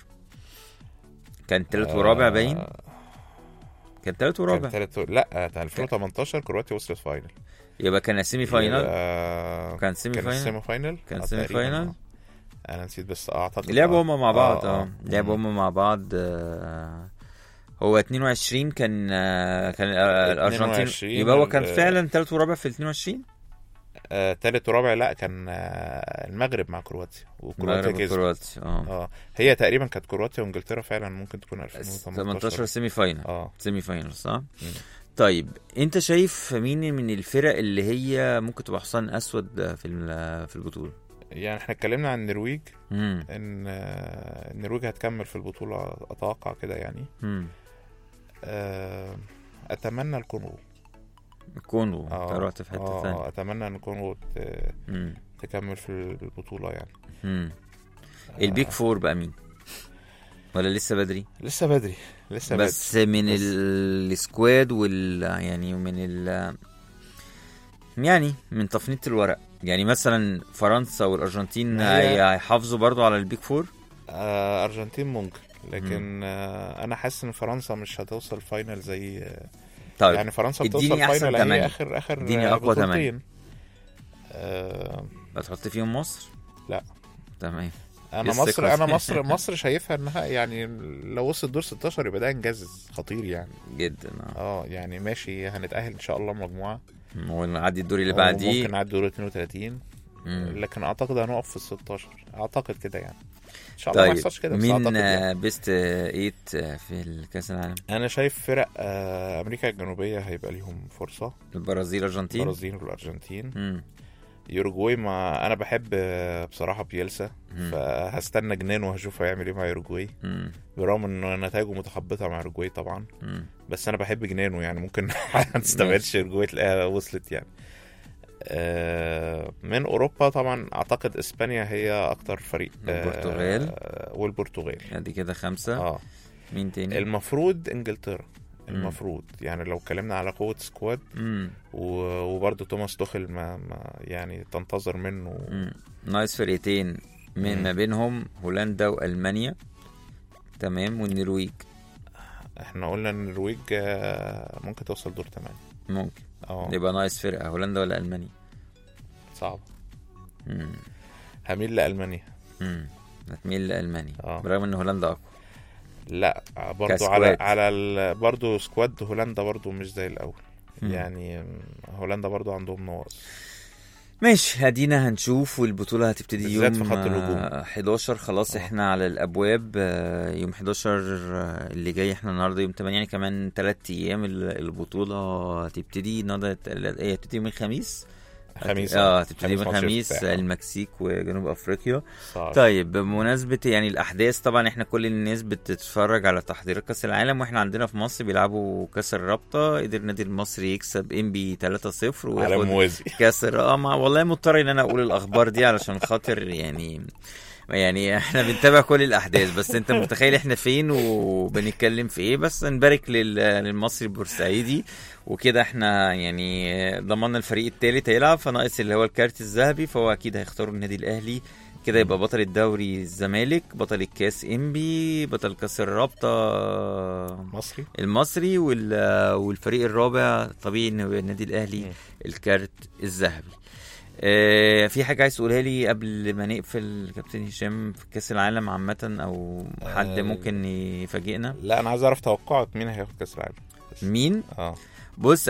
كان تالت ورابع باين آه، كان تالت كان ورابع تالت لا بتاع 2018 كرواتيا وصلت فاينل يبقى كان سيمي فاينال يبقى- كان سيمي كان فاينال السيمي فاينل كان آه، سيمي تقريباً، فاينل. آه. انا نسيت بس اعتقد لعبوا آه. هما مع بعض اه آه. لعبوا هما مع بعض آه، هو 22 كان آه، كان آه، الارجنتين 22 يبقى هو كان ال- فعلا تالت ورابع في ال 22 آه، تالت ورابع لا كان آه، المغرب مع كرواتيا وكرواتيا المغرب كسبت وكرواتيا اه اه هي تقريبا كانت كرواتيا وانجلترا فعلا ممكن تكون 18 2018 سيمي فاينل اه سيمي فاينل صح؟ طيب انت شايف مين من الفرق اللي هي ممكن تبقى حصان اسود في ال- في البطوله؟ يعني احنا اتكلمنا عن النرويج امم ان آه، النرويج هتكمل في البطولة اتوقع كده يعني امم آه، اتمنى الكونغو الكونغو اه انت رحت في حته آه، ثانيه اتمنى ان الكونغو ت- امم تكمل في البطولة يعني امم البيك فور بقى مين؟ ولا لسه بدري؟ لسه بدري لسه بس من بس- ال- السكواد وال يعني من ال يعني من تفنيط الورق يعني مثلا فرنسا والارجنتين ما هي- هي- هيحافظوا برضو على البيك فور آه، ارجنتين ممكن لكن آه، انا حاسس ان فرنسا مش هتوصل فاينل زي آه، طيب يعني فرنسا اديني بتوصل أحسن فاينل تمانية. هي اخر اخر اديني آه، أقوى بطولتين. تمانية. آه، هتحط فيهم مصر؟ لا. تمام انا الثقة مصر انا دي. مصر مصر شايفها انها يعني لو وصلت دور 16 يبقى ده انجاز خطير يعني جدا اه اه يعني ماشي هنتاهل ان شاء الله مجموعه ونعدي الدور اللي أو بعديه ممكن نعدي دور 32 مم. لكن اعتقد هنقف في ال 16 اعتقد كده يعني ان شاء الله ما طيب يحصلش كده بس اعتقد مين يعني. آه، بيست 8 في كاس العالم؟ انا شايف فرق آه، امريكا الجنوبيه هيبقى ليهم فرصه البرازيل ارجنتين البرازيل والارجنتين مم. يوروجواي ما انا بحب آه، بصراحه بيلسا مم. فهستنى جنان وهشوف هيعمل ايه مع يوروجواي مم. برغم ان نتائجه متخبطه مع يوروجواي طبعا مم. بس انا بحب جنانه يعني ممكن ما تستبعدش يوروجواي تلاقيها وصلت يعني آه، من اوروبا طبعا اعتقد اسبانيا هي اكتر فريق آه، البرتغال. والبرتغال ادي كده خمسة اه مين تاني؟ المفروض انجلترا مم. المفروض يعني لو اتكلمنا على قوه سكواد مم. و- وبرضه توماس توخل ما, ما يعني تنتظر منه مم. ناقص فرقتين من مم. ما بينهم هولندا والمانيا تمام والنرويج احنا قلنا ان النرويج آه، ممكن توصل دور 8 ممكن اه يبقى ناقص فرقة هولندا ولا المانيا؟ صعب مم. هميل لالمانيا مم. هتميل لالمانيا اه. برغم ان هولندا اقوى لا برضو كسكواد. على على ال... برضو سكواد هولندا برضو مش زي الاول مم. يعني هولندا برضو عندهم نواقص ماشي ادينا هنشوف والبطولة هتبتدي بالذات يوم في خط الهجوم. آه، 11 خلاص اه. احنا على الابواب آه، يوم 11 آه، اللي جاي احنا النهارده يوم 8 يعني كمان 3 ايام ال- البطولة هتبتدي النهارده هي هتبتدي يوم الخميس خميس اه هتبتدي يوم ماتش الخميس افتتاح. المكسيك وجنوب افريقيا صعب. طيب بمناسبة يعني الأحداث طبعا احنا كل الناس بتتفرج على تحضيرات كأس العالم واحنا عندنا في مصر بيلعبوا كأس الرابطة قدر النادي المصري يكسب انبي 3-0 على وياخد موازي كأس الر- اه مع- والله مضطر ان انا اقول الأخبار دي علشان خاطر يعني يعني احنا بنتابع كل الأحداث بس انت متخيل احنا فين وبنتكلم في ايه بس نبارك لل- للمصري البورسعيدي وكده احنا يعني ضمننا الفريق الثالث هيلعب فناقص اللي هو الكارت الذهبي فهو اكيد هيختاروا النادي الاهلي كده يبقى بطل الدوري الزمالك بطل الكاس انبي بطل كاس الرابطه مصري المصري وال- والفريق الرابع طبيعي انه يبقى النادي الاهلي مم. الكارت الذهبي آه، في حاجه عايز تقولها لي قبل ما نقفل كابتن هشام في كاس العالم عامه او حد آه، ممكن يفاجئنا لا انا عايز اعرف توقعك مين هياخد كاس العالم بس. مين اه بص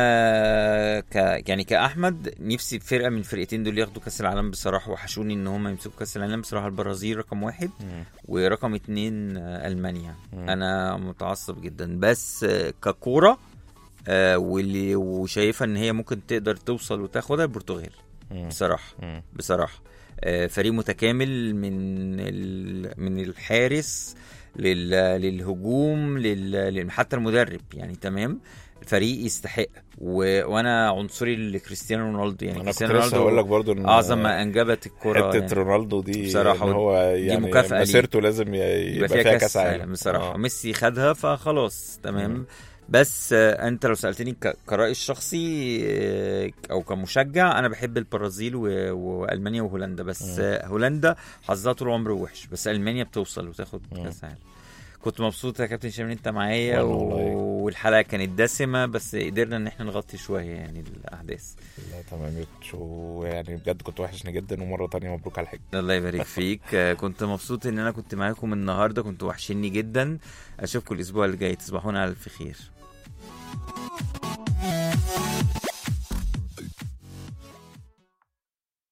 انا ك... يعني كاحمد نفسي فرقه من الفرقتين دول ياخدوا كاس العالم بصراحه وحشوني ان هم يمسكوا كاس العالم بصراحه البرازيل رقم واحد مم. ورقم اتنين آه، المانيا مم. انا متعصب جدا بس آه، ككوره آه، واللي وشايفها ان هي ممكن تقدر توصل وتاخدها البرتغال مم. بصراحه مم. بصراحه آه، فريق متكامل من ال... من الحارس لل... للهجوم لل... لل... حتى المدرب يعني تمام الفريق يستحق و... وانا عنصري لكريستيانو رونالدو يعني انا كنت كريستيانو لسه هقول لك رونالدو برضو ان اعظم ما انجبت الكره حته يعني. رونالدو دي بصراحة ان هو يعني مكافأة ليه. مسيرته لازم ي- يبقى فيها كاس عالم آه. بصراحه ميسي خدها فخلاص تمام مم. بس آه، انت لو سالتني ك- كرأي الشخصي آه، او كمشجع انا بحب البرازيل و... والمانيا وهولندا بس آه، هولندا حظها طول عمره وحش بس المانيا بتوصل وتاخد مم. كاس عالم كنت مبسوط يا كابتن شامل انت معايا والله و... والله. والحلقه كانت دسمه بس قدرنا ان احنا نغطي شويه يعني الاحداث لا تمام يا كوتش ويعني بجد كنت وحشني جدا ومره تانية مبروك على الحج الله يبارك فيك آه، كنت مبسوط ان انا كنت معاكم النهارده كنت وحشني جدا اشوفكم الاسبوع اللي جاي تصبحون على الف خير